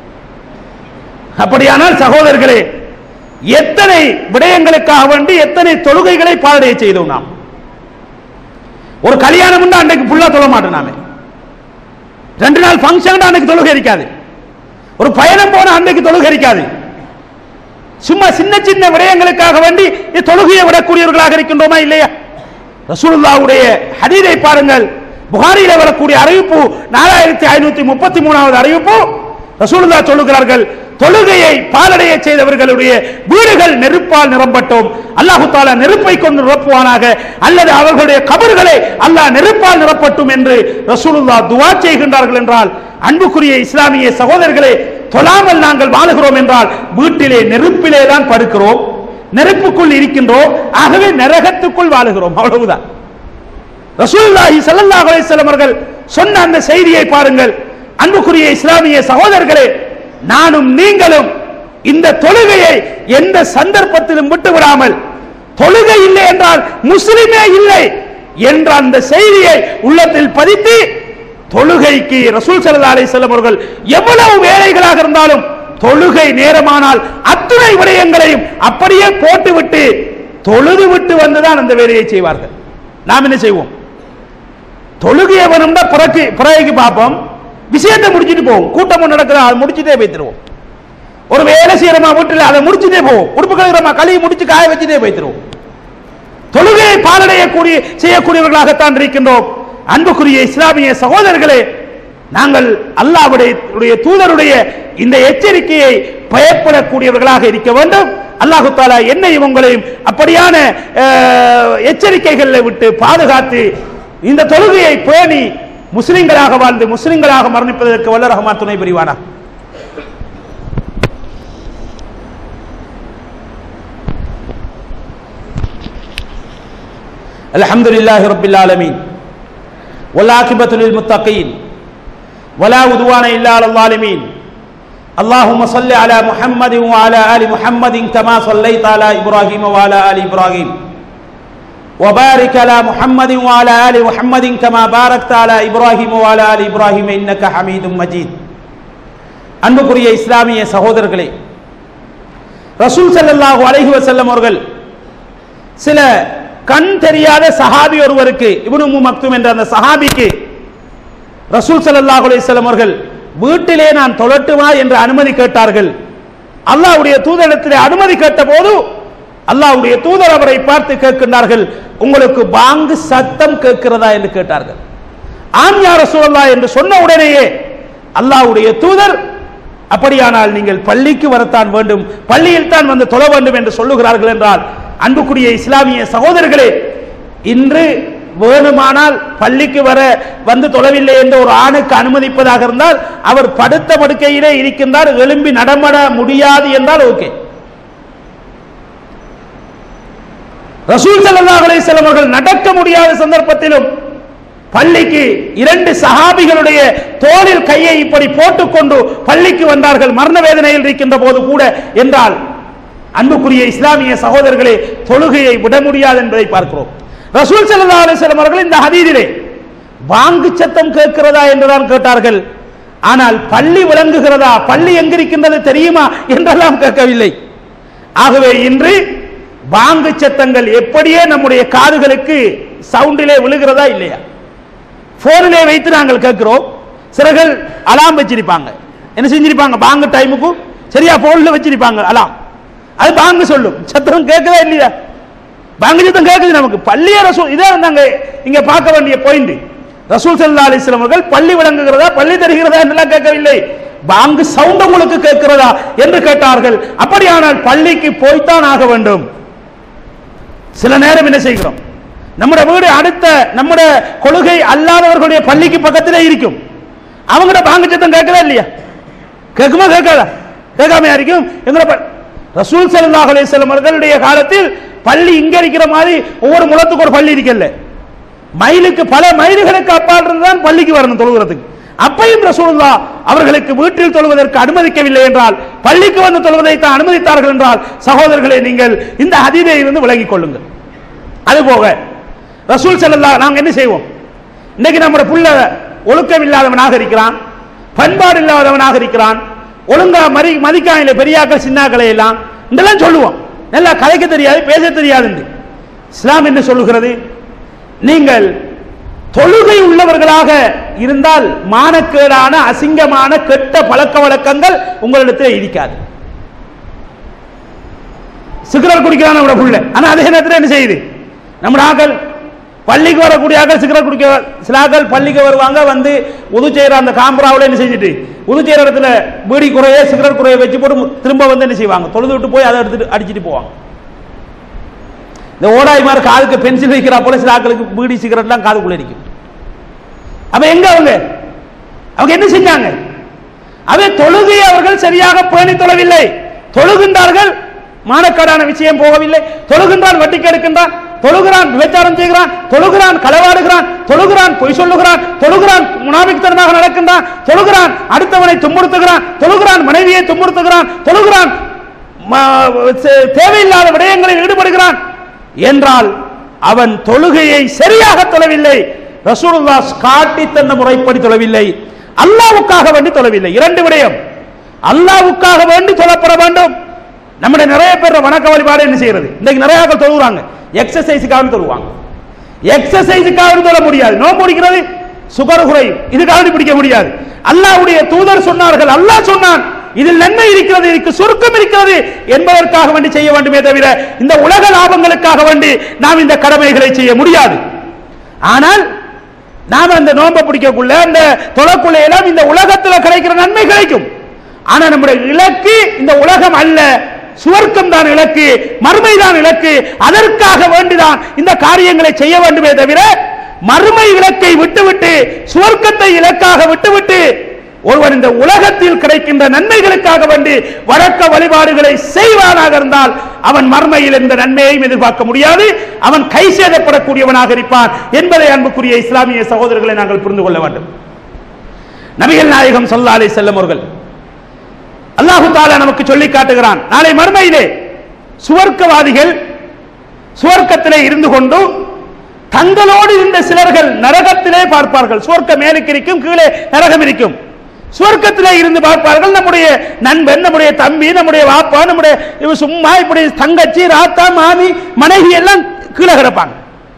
Speaker 3: அப்படியானால் சகோதரர்களே எத்தனை விடயங்களுக்காக வேண்டி எத்தனை தொழுகைகளை பாலடைய செய்தோம் நாம் ஒரு கல்யாணம் உண்டு அன்றைக்கு ஃபுல்லா தொழ மாட்டோம் நாம ரெண்டு நாள் ஃபங்க்ஷன் அன்னைக்கு தொழுகை இருக்காது ஒரு பயணம் போன அன்றைக்கு தொழுகை இருக்காது சும்மா சின்ன சின்ன விடயங்களுக்காக வேண்டி இந்த தொழுகையை விடக்கூடியவர்களாக இருக்கின்றோமா இல்லையா ரசூலுல்லாவுடைய ஹதீரை பாருங்கள் புகாரியில வரக்கூடிய அறிவிப்பு நாலாயிரத்தி ஐநூத்தி முப்பத்தி மூணாவது அறிவிப்பு ரசூலுல்லா சொல்லுகிறார்கள் தொழுகையை பாலடைய செய்தவர்களுடைய வீடுகள் நெருப்பால் நிரம்பட்டும் அல்லாஹு தாலா நெருப்பை கொண்டு நிரப்புவானாக அல்லது அவர்களுடைய கபர்களை அல்லாஹ் நெருப்பால் நிரப்பட்டும் என்று ரசூலுல்லா துவா செய்கின்றார்கள் என்றால் அன்புக்குரிய இஸ்லாமிய சகோதரர்களே தொழாமல் நாங்கள் வாழுகிறோம் என்றால் வீட்டிலே நெருப்பிலே தான் படுக்கிறோம் நெருப்புக்குள் இருக்கின்றோம் ஆகவே நரகத்துக்குள் வாழுகிறோம் அவ்வளவுதான் ரசூலுல்லாஹி ஸல்லல்லாஹு அலைஹி வஸல்லம் அவர்கள் சொன்ன அந்த செய்தியை பாருங்கள் அன்புக்குரிய இஸ்லாமிய சகோதரர்களே நானும் நீங்களும் இந்த தொழுகையை எந்த சந்தர்ப்பத்திலும் விட்டு விடாமல் தொழுகை இல்லை என்றால் முஸ்லிமே இல்லை என்ற அந்த செய்தியை உள்ளத்தில் பதித்து தொழுகைக்கு ரசூல் ஸல்லல்லாஹு அலைஹி வஸல்லம் அவர்கள் எவ்வளவு வேலைகளாக இருந்தாலும் தொழுகை நேரமானால் அத்துணை விடயங்களையும் அப்படியே போட்டுவிட்டு தொழுது விட்டு வந்துதான் அந்த வேலையை செய்வார்கள் நாம் என்ன செய்வோம் தொழுகையை வேணும்னா பிறகு பிறகு பார்ப்போம் விஷயத்தை முடிச்சிட்டு போவோம் கூட்டம் ஒண்ணு நடக்குது அதை முடிச்சுட்டே போய்த்திருவோம் ஒரு வேலை செய்யறமா வீட்டில் அதை முடிச்சுட்டே போவோம் உடுப்பு கழுவுறமா கழுவி முடிச்சு காய வச்சுட்டே போய்த்திருவோம் தொழுகையை பாலடையக்கூடிய செய்யக்கூடியவர்களாகத்தான் இருக்கின்றோம் அன்புக்குரிய இஸ்லாமிய சகோதரர்களே நாங்கள் அல்லாஹ்வுடைய உடைய தூதருடைய இந்த எச்சரிக்கையை பயப்படக்கூடியவர்களாக இருக்க வேண்டும் அல்லாஹு தாலா என்னையும் உங்களையும் அப்படியான அஹ், எச்சரிக்கைகளை விட்டு பாதுகாத்து இந்த தொழுகையை பேணி முஸ்லிம்களாக வாழ்ந்து முஸ்லிம்களாக மரணிப்பதற்கு வல்ல ரஹ்மான் துணை புரிவானா الحمد لله رب العالمين والعاقبة للمتقين ولا عدوان إلا على الظالمين اللهم صل على محمد وعلى آل محمد كما صليت على إبراهيم وعلى آل إبراهيم وبارك على محمد وعلى آل محمد كما باركت على إبراهيم وعلى آل إبراهيم إنك حميد مجيد அன்புக்குரிய இஸ்லாமிய சகோதரர்களே ரசூல் ஸல்லல்லாஹு அலைஹி வஸல்லம் அவர்கள் சில கண் தெரியாத சஹாபி ஒருவருக்கு இப்னு உம்மு மக்தும் என்ற அந்த சஹாபிக்கு ரசூல் ஸல்லல்லாஹு அலைஹி வஸல்லம் அவர்கள் வீட்டிலே நான் தொழட்டுமா என்று அனுமதி கேட்டார்கள் அல்லாஹ்வுடைய தூதரிடத்திலே அனுமதி கேட்டபோது அல்லாஹ்வுடைய தூதர் அவரை பார்த்து கேட்கின்றார்கள் உங்களுக்கு பாங்கு சத்தம் கேட்கிறதா என்று கேட்டார்கள் ஆம் யா ரசூலல்லாஹ் என்று சொன்ன உடனேயே அல்லாஹ்வுடைய தூதர் அப்படியானால் நீங்கள் பள்ளிக்கு வரத்தான் வேண்டும் பள்ளியில் தான் வந்து தொழ வேண்டும் என்று சொல்லுகிறார்கள் என்றால் அன்புக்குரிய இஸ்லாமிய சகோதரர்களே இன்று வேணுமானால் பள்ளிக்கு வர வந்து தொழவில்லை என்று ஒரு ஆணுக்கு அனுமதிப்பதாக இருந்தால் அவர் படுத்த படுக்கையிலே இருக்கின்றார் எழும்பி நடமட முடியாது என்றால் ஓகே ரசூல் ஸல்லல்லாஹு அலைஹி வஸல்லம் அவர்கள் நடக்க முடியாத சந்தர்ப்பத்திலும் பள்ளிக்கு இரண்டு சஹாபிகளுடைய தோளில் கையை இப்படி போட்டுக்கொண்டு பள்ளிக்கு வந்தார்கள் மரண வேதனையில் இருக்கின்ற போது கூட என்றால் அன்புக்குரிய இஸ்லாமிய சகோதரர்களே தொழுகையை விட முடியாது என்பதை பார்க்கிறோம் ரசூல் ஸல்லல்லாஹு அலைஹி வஸல்லம் அவர்கள் இந்த ஹதீதிலே வாங்கு சத்தம் கேட்கிறதா என்றுதான் கேட்டார்கள் ஆனால் பள்ளி விளங்குகிறதா பள்ளி எங்கிருக்கின்றது தெரியுமா என்றெல்லாம் கேட்கவில்லை ஆகவே இன்று பாங்கு சத்தங்கள் எப்படியே நம்முடைய காதுகளுக்கு சவுண்டிலே விழுகிறதா இல்லையா போனிலே வைத்து நாங்கள் கேட்கிறோம் சிலர்கள் அலாம் வச்சிருப்பாங்க என்ன செஞ்சிருப்பாங்க பாங்கு டைமுக்கு சரியா போன்ல வச்சிருப்பாங்க அலாம் அது பாங்கு சொல்லும் சத்தம் கேட்கதா இல்லையா பாங்கு சத்தம் கேட்குது நமக்கு பள்ளிய ரசூல் இதே நாங்க இங்க பார்க்க வேண்டிய பாயிண்ட் ரசூல் சல்லா அலிஸ்லாம் அவர்கள் பள்ளி விளங்குகிறதா பள்ளி தருகிறதா என்றெல்லாம் கேட்கவில்லை பாங்கு சவுண்ட் உங்களுக்கு கேட்கிறதா என்று கேட்டார்கள் அப்படியானால் பள்ளிக்கு போய்த்தான் ஆக வேண்டும் சில நேரம் என்ன செய்கிறோம் நம்முடைய வீடு அடுத்த நம்முடைய கொள்கை அல்லாதவர்களுடைய பள்ளிக்கு பக்கத்திலே இருக்கும் அவங்களோட பாங்கு சத்தம் கேட்கதா இல்லையா கேட்குமா கேட்காதா கேட்காமையா இருக்கும் எங்களோட ப- ரசூல் ஸல்லல்லாஹு அலைஹி வஸல்லம் அவர்களுடைய காலத்தில் பள்ளி இங்க இருக்கிற மாதிரி ஒவ்வொரு முலத்துக்கு ஒரு பள்ளி இருக்கல்ல மைலுக்கு பல மைல்களுக்கு அப்பால் இருந்துதான் பள்ளிக்கு வரணும் தொழுகிறதுக்கு அப்பையும் ரசூலுல்லா அவர்களுக்கு வீட்டில் தொழுவதற்கு அனுமதிக்கவில்லை என்றால் பள்ளிக்கு வந்து தொழுவதை தான் அனுமதித்தார்கள் என்றால் சகோதரர்களே நீங்கள் இந்த ஹதீதை இருந்து விலகிக் கொள்ளுங்கள் அதுபோக ரசூல் ஸல்லல்லாஹு நாங்க என்ன செய்வோம் இன்னைக்கு நம்முடைய புள்ள ஒழுக்கம் இல்லாதவனாக இருக்கிறான் பண்பாடு இல்லாதவனாக இருக்கிறான் ஒழுங்கா மதி மதிக்காயில பெரியாக்கள் சின்னாக்களை எல்லாம் இதெல்லாம் சொல்லுவோம் நல்லா கதைக்க தெரியாது பேச தெரியாது இஸ்லாம் என்ன சொல்லுகிறது நீங்கள் தொழுகை உள்ளவர்களாக இருந்தால் மானக்கேடான அசிங்கமான கெட்ட பழக்க வழக்கங்கள் உங்களிடத்தில் இருக்காது சிகரெட் குடிக்கிறான் நம்மளோட புள்ள ஆனா அதே நேரத்தில் என்ன செய்யுது நம்ம ஆக்கள் பள்ளிக்கு வரக்கூடிய ஆக்கள் சிகரெட் குடிக்க சில ஆக்கள் பள்ளிக்கு வருவாங்க வந்து உது செய்யற அந்த காம்பராவில் என்ன செஞ்சுட்டு உது செய்யற இடத்துல பீடி குறைய சிகரெட் குறைய வச்சு போட்டு மு- திரும்ப வந்து என்ன செய்வாங்க தொழுது விட்டு போய் அதை எடுத்துட்டு அடிச்சிட்டு போவாங்க இந்த ஓடாய் மாதிரி காதுக்கு பென்சில் வைக்கிறா போல சில ஆக்களுக்கு பீடி சிகரெட்லாம் காதுக்குள்ள இருக்கும் அப்ப எங்க அவங்க அவங்க என்ன செஞ்சாங்க அவை தொழுகையை அவர்கள் சரியாக பேணி தொழவில்லை தொழுகின்றார்கள் மானக்கடான விஷயம் போகவில்லை தொழுகின்றான் வட்டிக்கு எடுக்கின்றான் தொழுகிறான் விபச்சாரம் செய்கிறான் தொழுகிறான் களவாடுகிறான் தொழுகிறான் பொய் சொல்லுகிறான் தொழுகிறான் முனாபிக்தனமாக நடக்கின்றான் தொழுகிறான் அடுத்தவனை துன்புறுத்துகிறான் தொழுகிறான் மனைவியை துன்புறுத்துகிறான் தொழுகிறான் ம- சே- தேவையில்லாத விடயங்களில் ஈடுபடுகிறான் என்றால் அவன் தொழுகையை சரியாக தொழவில்லை ரசூலுல்லாஹ் காட்டி தந்த முறைப்படி தொழவில்லை அல்லாவுக்காக வேண்டி தொழவில்லை இரண்டு விடயம் அல்லாவுக்காக வேண்டி தொழப்பட வேண்டும் நம்முடைய நிறைய பேர் வணக்க வழிபாடு என்ன செய்யறது இன்னைக்கு நிறைய பேர் தொழுகிறாங்க எக்ஸசைஸுக்காக தொழுவாங்க எக்ஸசைஸுக்காக தொழ முடியாது நோன்பு பிடிக்கிறது சுகர் குறையும் இதுக்காக பிடிக்க முடியாது அல்லாஹ்வுடைய தூதர் சொன்னார்கள் அல்லாஹ் சொன்னான் இதில் நன்மை இருக்கிறது இதுக்கு சுருக்கம் இருக்கிறது என்பதற்காக வேண்டி செய்ய வேண்டுமே தவிர இந்த உலக லாபங்களுக்காக வேண்டி நாம் இந்த கடமைகளை செய்ய முடியாது ஆனால் நாம் அந்த நோன்பை பிடிக்கக்குள்ள அந்த தொழக்குள்ள எல்லாம் இந்த உலகத்துல கிடைக்கிற நன்மை கிடைக்கும் ஆனா நம்முடைய இலக்கு இந்த உலகம் அல்ல சுவர்க்கம் தான் இலக்கு மறுமை தான் இலக்கு அதற்காக வேண்டிதான் இந்த காரியங்களை செய்ய வேண்டுமே தவிர மறுமை இலக்கை விட்டுவிட்டு சுவர்க்கத்தை இலக்காக விட்டுவிட்டு ஒருவன் இந்த உலகத்தில் கிடைக்கின்ற நன்மைகளுக்காக வேண்டி வழக்க வழிபாடுகளை செய்வானாக இருந்தால் அவன் மர்மையில் இந்த நன்மையையும் எதிர்பார்க்க முடியாது அவன் கை சேதப்படக்கூடியவனாக இருப்பான் என்பதை அன்புக்குரிய இஸ்லாமிய சகோதரர்களை நாங்கள் புரிந்து கொள்ள வேண்டும் நபிகள் நாயகம் ஸல்லல்லாஹு அலைஹி செல்லம் அவர்கள் அல்லாஹு தாலா நமக்கு சொல்லி காட்டுகிறான் நாளை மறுமையிலே சுவர்க்கவாதிகள் சுவர்க்கத்திலே இருந்து கொண்டு தங்களோடு இருந்த சிலர்கள் நரகத்திலே பார்ப்பார்கள் சுவர்க்கம் மேலுக்கு இருக்கும் கீழே நரகம் இருக்கும் சுவர்க்கத்திலே இருந்து பார்ப்பார்கள் நம்முடைய நண்பன் நம்முடைய தம்பி நம்முடைய வாப்பா நம்முடைய இவ சும்மா இப்படி தங்கச்சி ராத்தா மாமி மனைவி எல்லாம் கீழே கிடப்பாங்க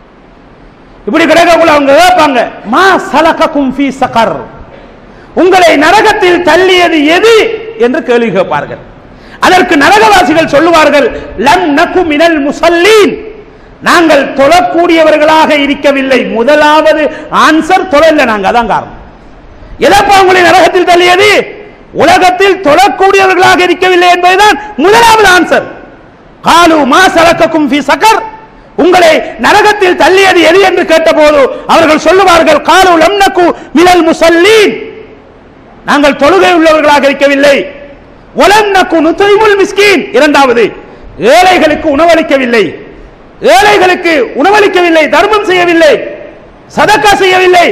Speaker 3: இப்படி கிடக்கக்குள்ள அவங்க கேட்பாங்க மா சலகக்கும் ஃபீ சகர் உங்களை நரகத்தில் தள்ளியது எது என்று கேள்வி கேட்பார்கள் அதற்கு நரகவாசிகள் சொல்லுவார்கள் லம் நகு மினல் முசல்லீன் நாங்கள் தொழக்கூடியவர்களாக இருக்கவில்லை முதலாவது ஆன்சர் தொழல நாங்க அதான் காரணம் எதப்பா உங்களை நரகத்தில் தள்ளியது உலகத்தில் தொழக்கூடியவர்களாக இருக்கவில்லை என்பதுதான் முதலாவது ஆன்சர் காலு மா சலக்கக்கும் ஃபி சக்கர் உங்களை நரகத்தில் தள்ளியது எது என்று கேட்டபோது அவர்கள் சொல்லுவார்கள் காலு லம்னகு மினல் முசல்லீன் நாங்கள் தொழுகை உள்ளவர்களாக இருக்கவில்லை ஒலம் நக்கு நுத்தைமுல் மிஸ்கீன் இரண்டாவது ஏழைகளுக்கு உணவளிக்கவில்லை ஏழைகளுக்கு உணவளிக்கவில்லை தர்மம் செய்யவில்லை சதக்கா செய்யவில்லை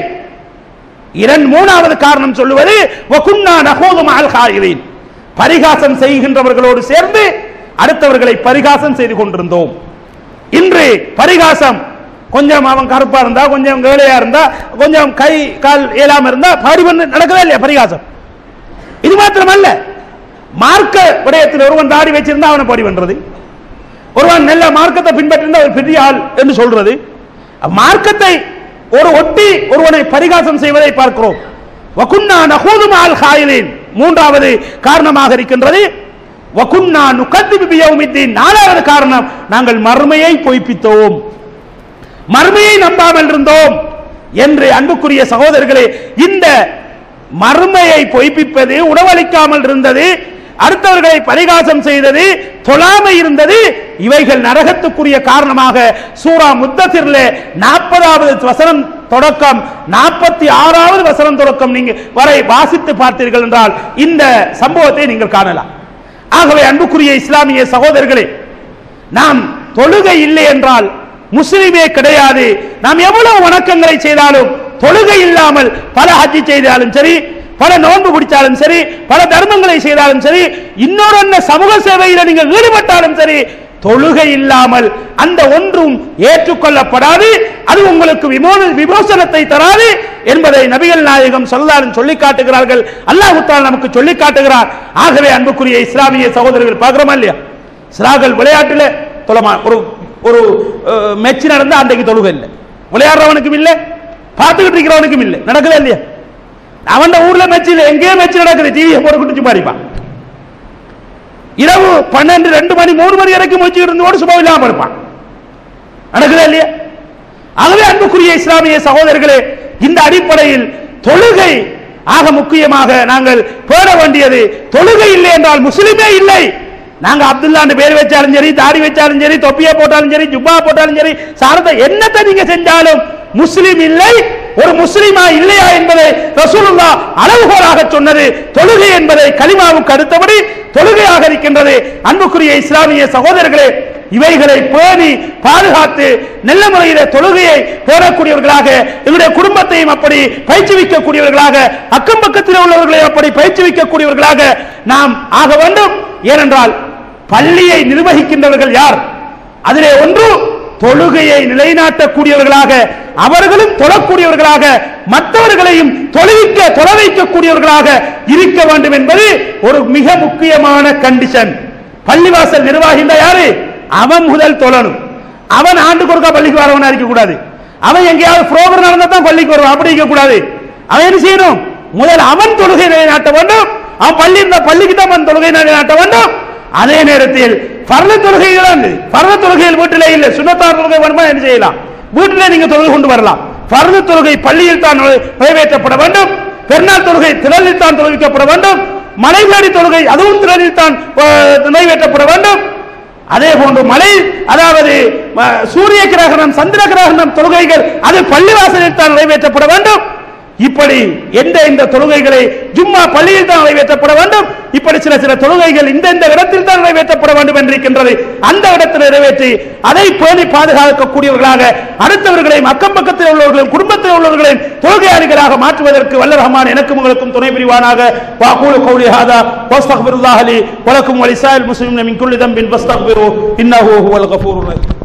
Speaker 3: இரண்டு மூணாவது காரணம் சொல்லுவது வகுன்னா நகோதும் ஆல்காயிரின் பரிகாசம் செய்கின்றவர்களோடு சேர்ந்து அடுத்தவர்களை பரிகாசம் செய்து கொண்டிருந்தோம் இன்று பரிகாசம் கொஞ்சம் அவன் கருப்பா இருந்தா கொஞ்சம் வேலையா இருந்தா கொஞ்சம் கை கால் இயலாம இருந்தா பாடி பண்ண நடக்கவே இல்லையா பரிகாசம் இது மாத்திரமல்ல மார்க்க விடயத்தில் ஒருவன் தாடி வச்சிருந்தா அவனை பாடி பண்றது ஒருவன் நல்ல மார்க்கத்தை பின்பற்றிருந்தா ஒரு பெரிய ஆள் என்று சொல்றது மார்க்கத்தை ஒரு ஒட்டி ஒருவனை பரிகாசம் செய்வதை பார்க்கிறோம் வகுன்னா நகூதும் ஆல் ஹாயிலின் மூன்றாவது காரணமாக இருக்கின்றது வகுன்னா நுகத்திபி பியௌமித்தீன் நாலாவது காரணம் நாங்கள் மறுமையை பொய்ப்பித்தோம் மறுமையை நம்பாமல் இருந்தோம் என்று அன்புக்குரிய சகோதரர்களே இந்த மறுமையை பொய்ப்பிப்பது உணவளிக்காமல் இருந்தது அடுத்தவர்களை பரிகாசம் செய்தது தொழாமை இருந்தது இவைகள் நரகத்துக்குரிய காரணமாக சூரா முத்தசிர்ல நாற்பதாவது வசனம் தொடக்கம் நாற்பத்தி ஆறாவது வசனம் தொடக்கம் நீங்க வரை வாசித்து பார்த்தீர்கள் என்றால் இந்த சம்பவத்தை நீங்கள் காணலாம் ஆகவே அன்புக்குரிய இஸ்லாமிய சகோதரர்களே நாம் தொழுகை இல்லை என்றால் முஸ்லிமே கிடையாது நாம் எவ்வளவு வணக்கங்களை செய்தாலும் தொழுகை இல்லாமல் பல ஹஜ்ஜி செய்தாலும் சரி பல நோன்பு பிடிச்சாலும் சரி பல தர்மங்களை செய்தாலும் சரி இன்னொரு என்ன சமூக சேவையில் நீங்கள் ஈடுபட்டாலும் சரி தொழுகை இல்லாமல் அந்த ஒன்றும் ஏற்றுக்கொள்ளப்படாது அது உங்களுக்கு விமோன விமோசனத்தை தராது என்பதை நபிகள் நாயகம் சொல்லாலும் சொல்லி காட்டுகிறார்கள் அல்லாஹ் தாலா நமக்கு சொல்லி காட்டுகிறார் ஆகவே அன்புக்குரிய இஸ்லாமிய சகோதரர்கள் பார்க்கிறோமா இல்லையா சிலாக்கள் விளையாட்டுல தொழமா ஒரு ஒரு அஹ், மெச்சு நடந்தா அன்றைக்கு தொழுகை இல்லை விளையாடுறவனுக்கும் இல்லை பார்த்துக்கிட்டு இருக்கிறவனுக்கும் இல்லை நடக்குதா இல்லையா அவன் ஊர்ல மெச்சு இல்லை எங்கேயோ மெச்சு நடக்குது டிவியை போட்டு குடிச்சு பாடிப்பான் இரவு பன்னெண்டு ரெண்டு மணி மூணு மணி வரைக்கும் மூச்சு இருந்தோடு சுபம் இல்லாம இருப்பான் நடக்குதா இல்லையா ஆகவே அன்புக்குரிய இஸ்லாமிய சகோதரர்களே இந்த அடிப்படையில் தொழுகை ஆக முக்கியமாக நாங்கள் பேட வேண்டியது தொழுகை இல்லை என்றால் முஸ்லிமே இல்லை நாங்க அப்துல்லான்னு பேர் வச்சாலும் சரி தாடி வச்சாலும் சரி தொப்பியை போட்டாலும் சரி ஜுப்பா போட்டாலும் சரி சாரத்தை என்னத்தை நீங்க செஞ்சாலும் முஸ்லிம் இல்லை ஒரு முஸ்லிமா இல்லையா என்பதை ரசூலுல்லா அளவுகோலாக சொன்னது தொழுகை என்பதை கலிமாவுக்கு அடுத்தபடி தொழுகையாக இருக்கின்றது அன்புக்குரிய இஸ்லாமிய சகோதரர்களே இவைகளை பேணி பாதுகாத்து நல்ல முறையில தொழுகையை போடக்கூடியவர்களாக எங்களுடைய குடும்பத்தையும் அப்படி பயிற்றுவிக்கக்கூடியவர்களாக அக்கம் பக்கத்தில் உள்ளவர்களை அப்படி பயிற்றுவிக்கக்கூடியவர்களாக நாம் ஆக வேண்டும் ஏனென்றால் பள்ளியை நிர்வகிக்கின்றவர்கள் யார் அதிலே ஒன்று தொழுகையை நிலைநாட்டக்கூடியவர்களாக அவர்களும் தொழக்கூடியவர்களாக மற்றவர்களையும் தொழுவிக்க தொழ வைக்கக்கூடியவர்களாக இருக்க வேண்டும் என்பது ஒரு மிக முக்கியமான கண்டிஷன் பள்ளிவாசல் நிர்வாகின்ற யாரு அவன் முதல் தொழணும் அவன் ஆண்டுக்கு ஒருக்கா பள்ளிக்கு வரவனா இருக்க கூடாது அவன் எங்கேயாவது புரோகிராம் நடந்தா தான் பள்ளிக்கு வருவான் அப்படி இருக்க கூடாது அவன் என்ன செய்யணும் முதல் அவன் தொழுகை நிலைநாட்ட வேண்டும் அவன் பள்ளி இருந்த பள்ளிக்கு தான் அவன் தொழுகை நிலைநாட்ட வேண்டும் அதே நேரத்தில் பரல தொழுகைகள் பரல தொழுகைகள் வீட்டிலே இல்லை சுண்ணத்தார் தொழுகை வேணுமா என்ன செய்யலாம் வீட்டிலே நீங்க தொழுகை கொண்டு வரலாம் பரல தொழுகை பள்ளியில் தான் நிறை- நிறைவேற்றப்பட வேண்டும் பெருநாள் தொழுகை திரளில் தான் தொழுவிக்கப்பட வேண்டும் மலைவேடி தொழுகை அதுவும் திரளில் தான் அஹ், நிறைவேற்றப்பட வேண்டும் அதே போன்று மலை அதாவது ம, சூரிய கிரகணம் சந்திர கிரகணம் தொழுகைகள் அது பள்ளிவாசலில் தான் நிறைவேற்றப்பட வேண்டும் இப்படி எந்த இந்த தொழுகைகளை ஜும்மா பள்ளியில் தான் நிறைவேற்றப்பட வேண்டும் இப்படி சில சில தொழுகைகள் இந்த இந்த இடத்தில் தான் நிறைவேற்றப்பட வேண்டும் என்றிருக்கின்றது அந்த இடத்தில் நிறைவேற்றி அதை பேணி பாதுகாக்கக்கூடியவர்களாக அடுத்தவர்களையும் அக்கம் பக்கத்தில் உள்ளவர்களையும் குடும்பத்தில் உள்ளவர்களையும் தொழுகையாளிகளாக மாற்றுவதற்கு வல்ல ரஹ்மான் எனக்கும் உங்களுக்கும் துணை புரிவானாக வாகூலு கௌலி ஹாதா வஸ்தக்பிருல்லாஹ் லி வலக்கும் வலிசாயில் முஸ்லிமின் மின் குல்லி தம்பின் வஸ்தக்பிரு இன்னஹு ஹுவல் கஃபூருர் ரஹீம்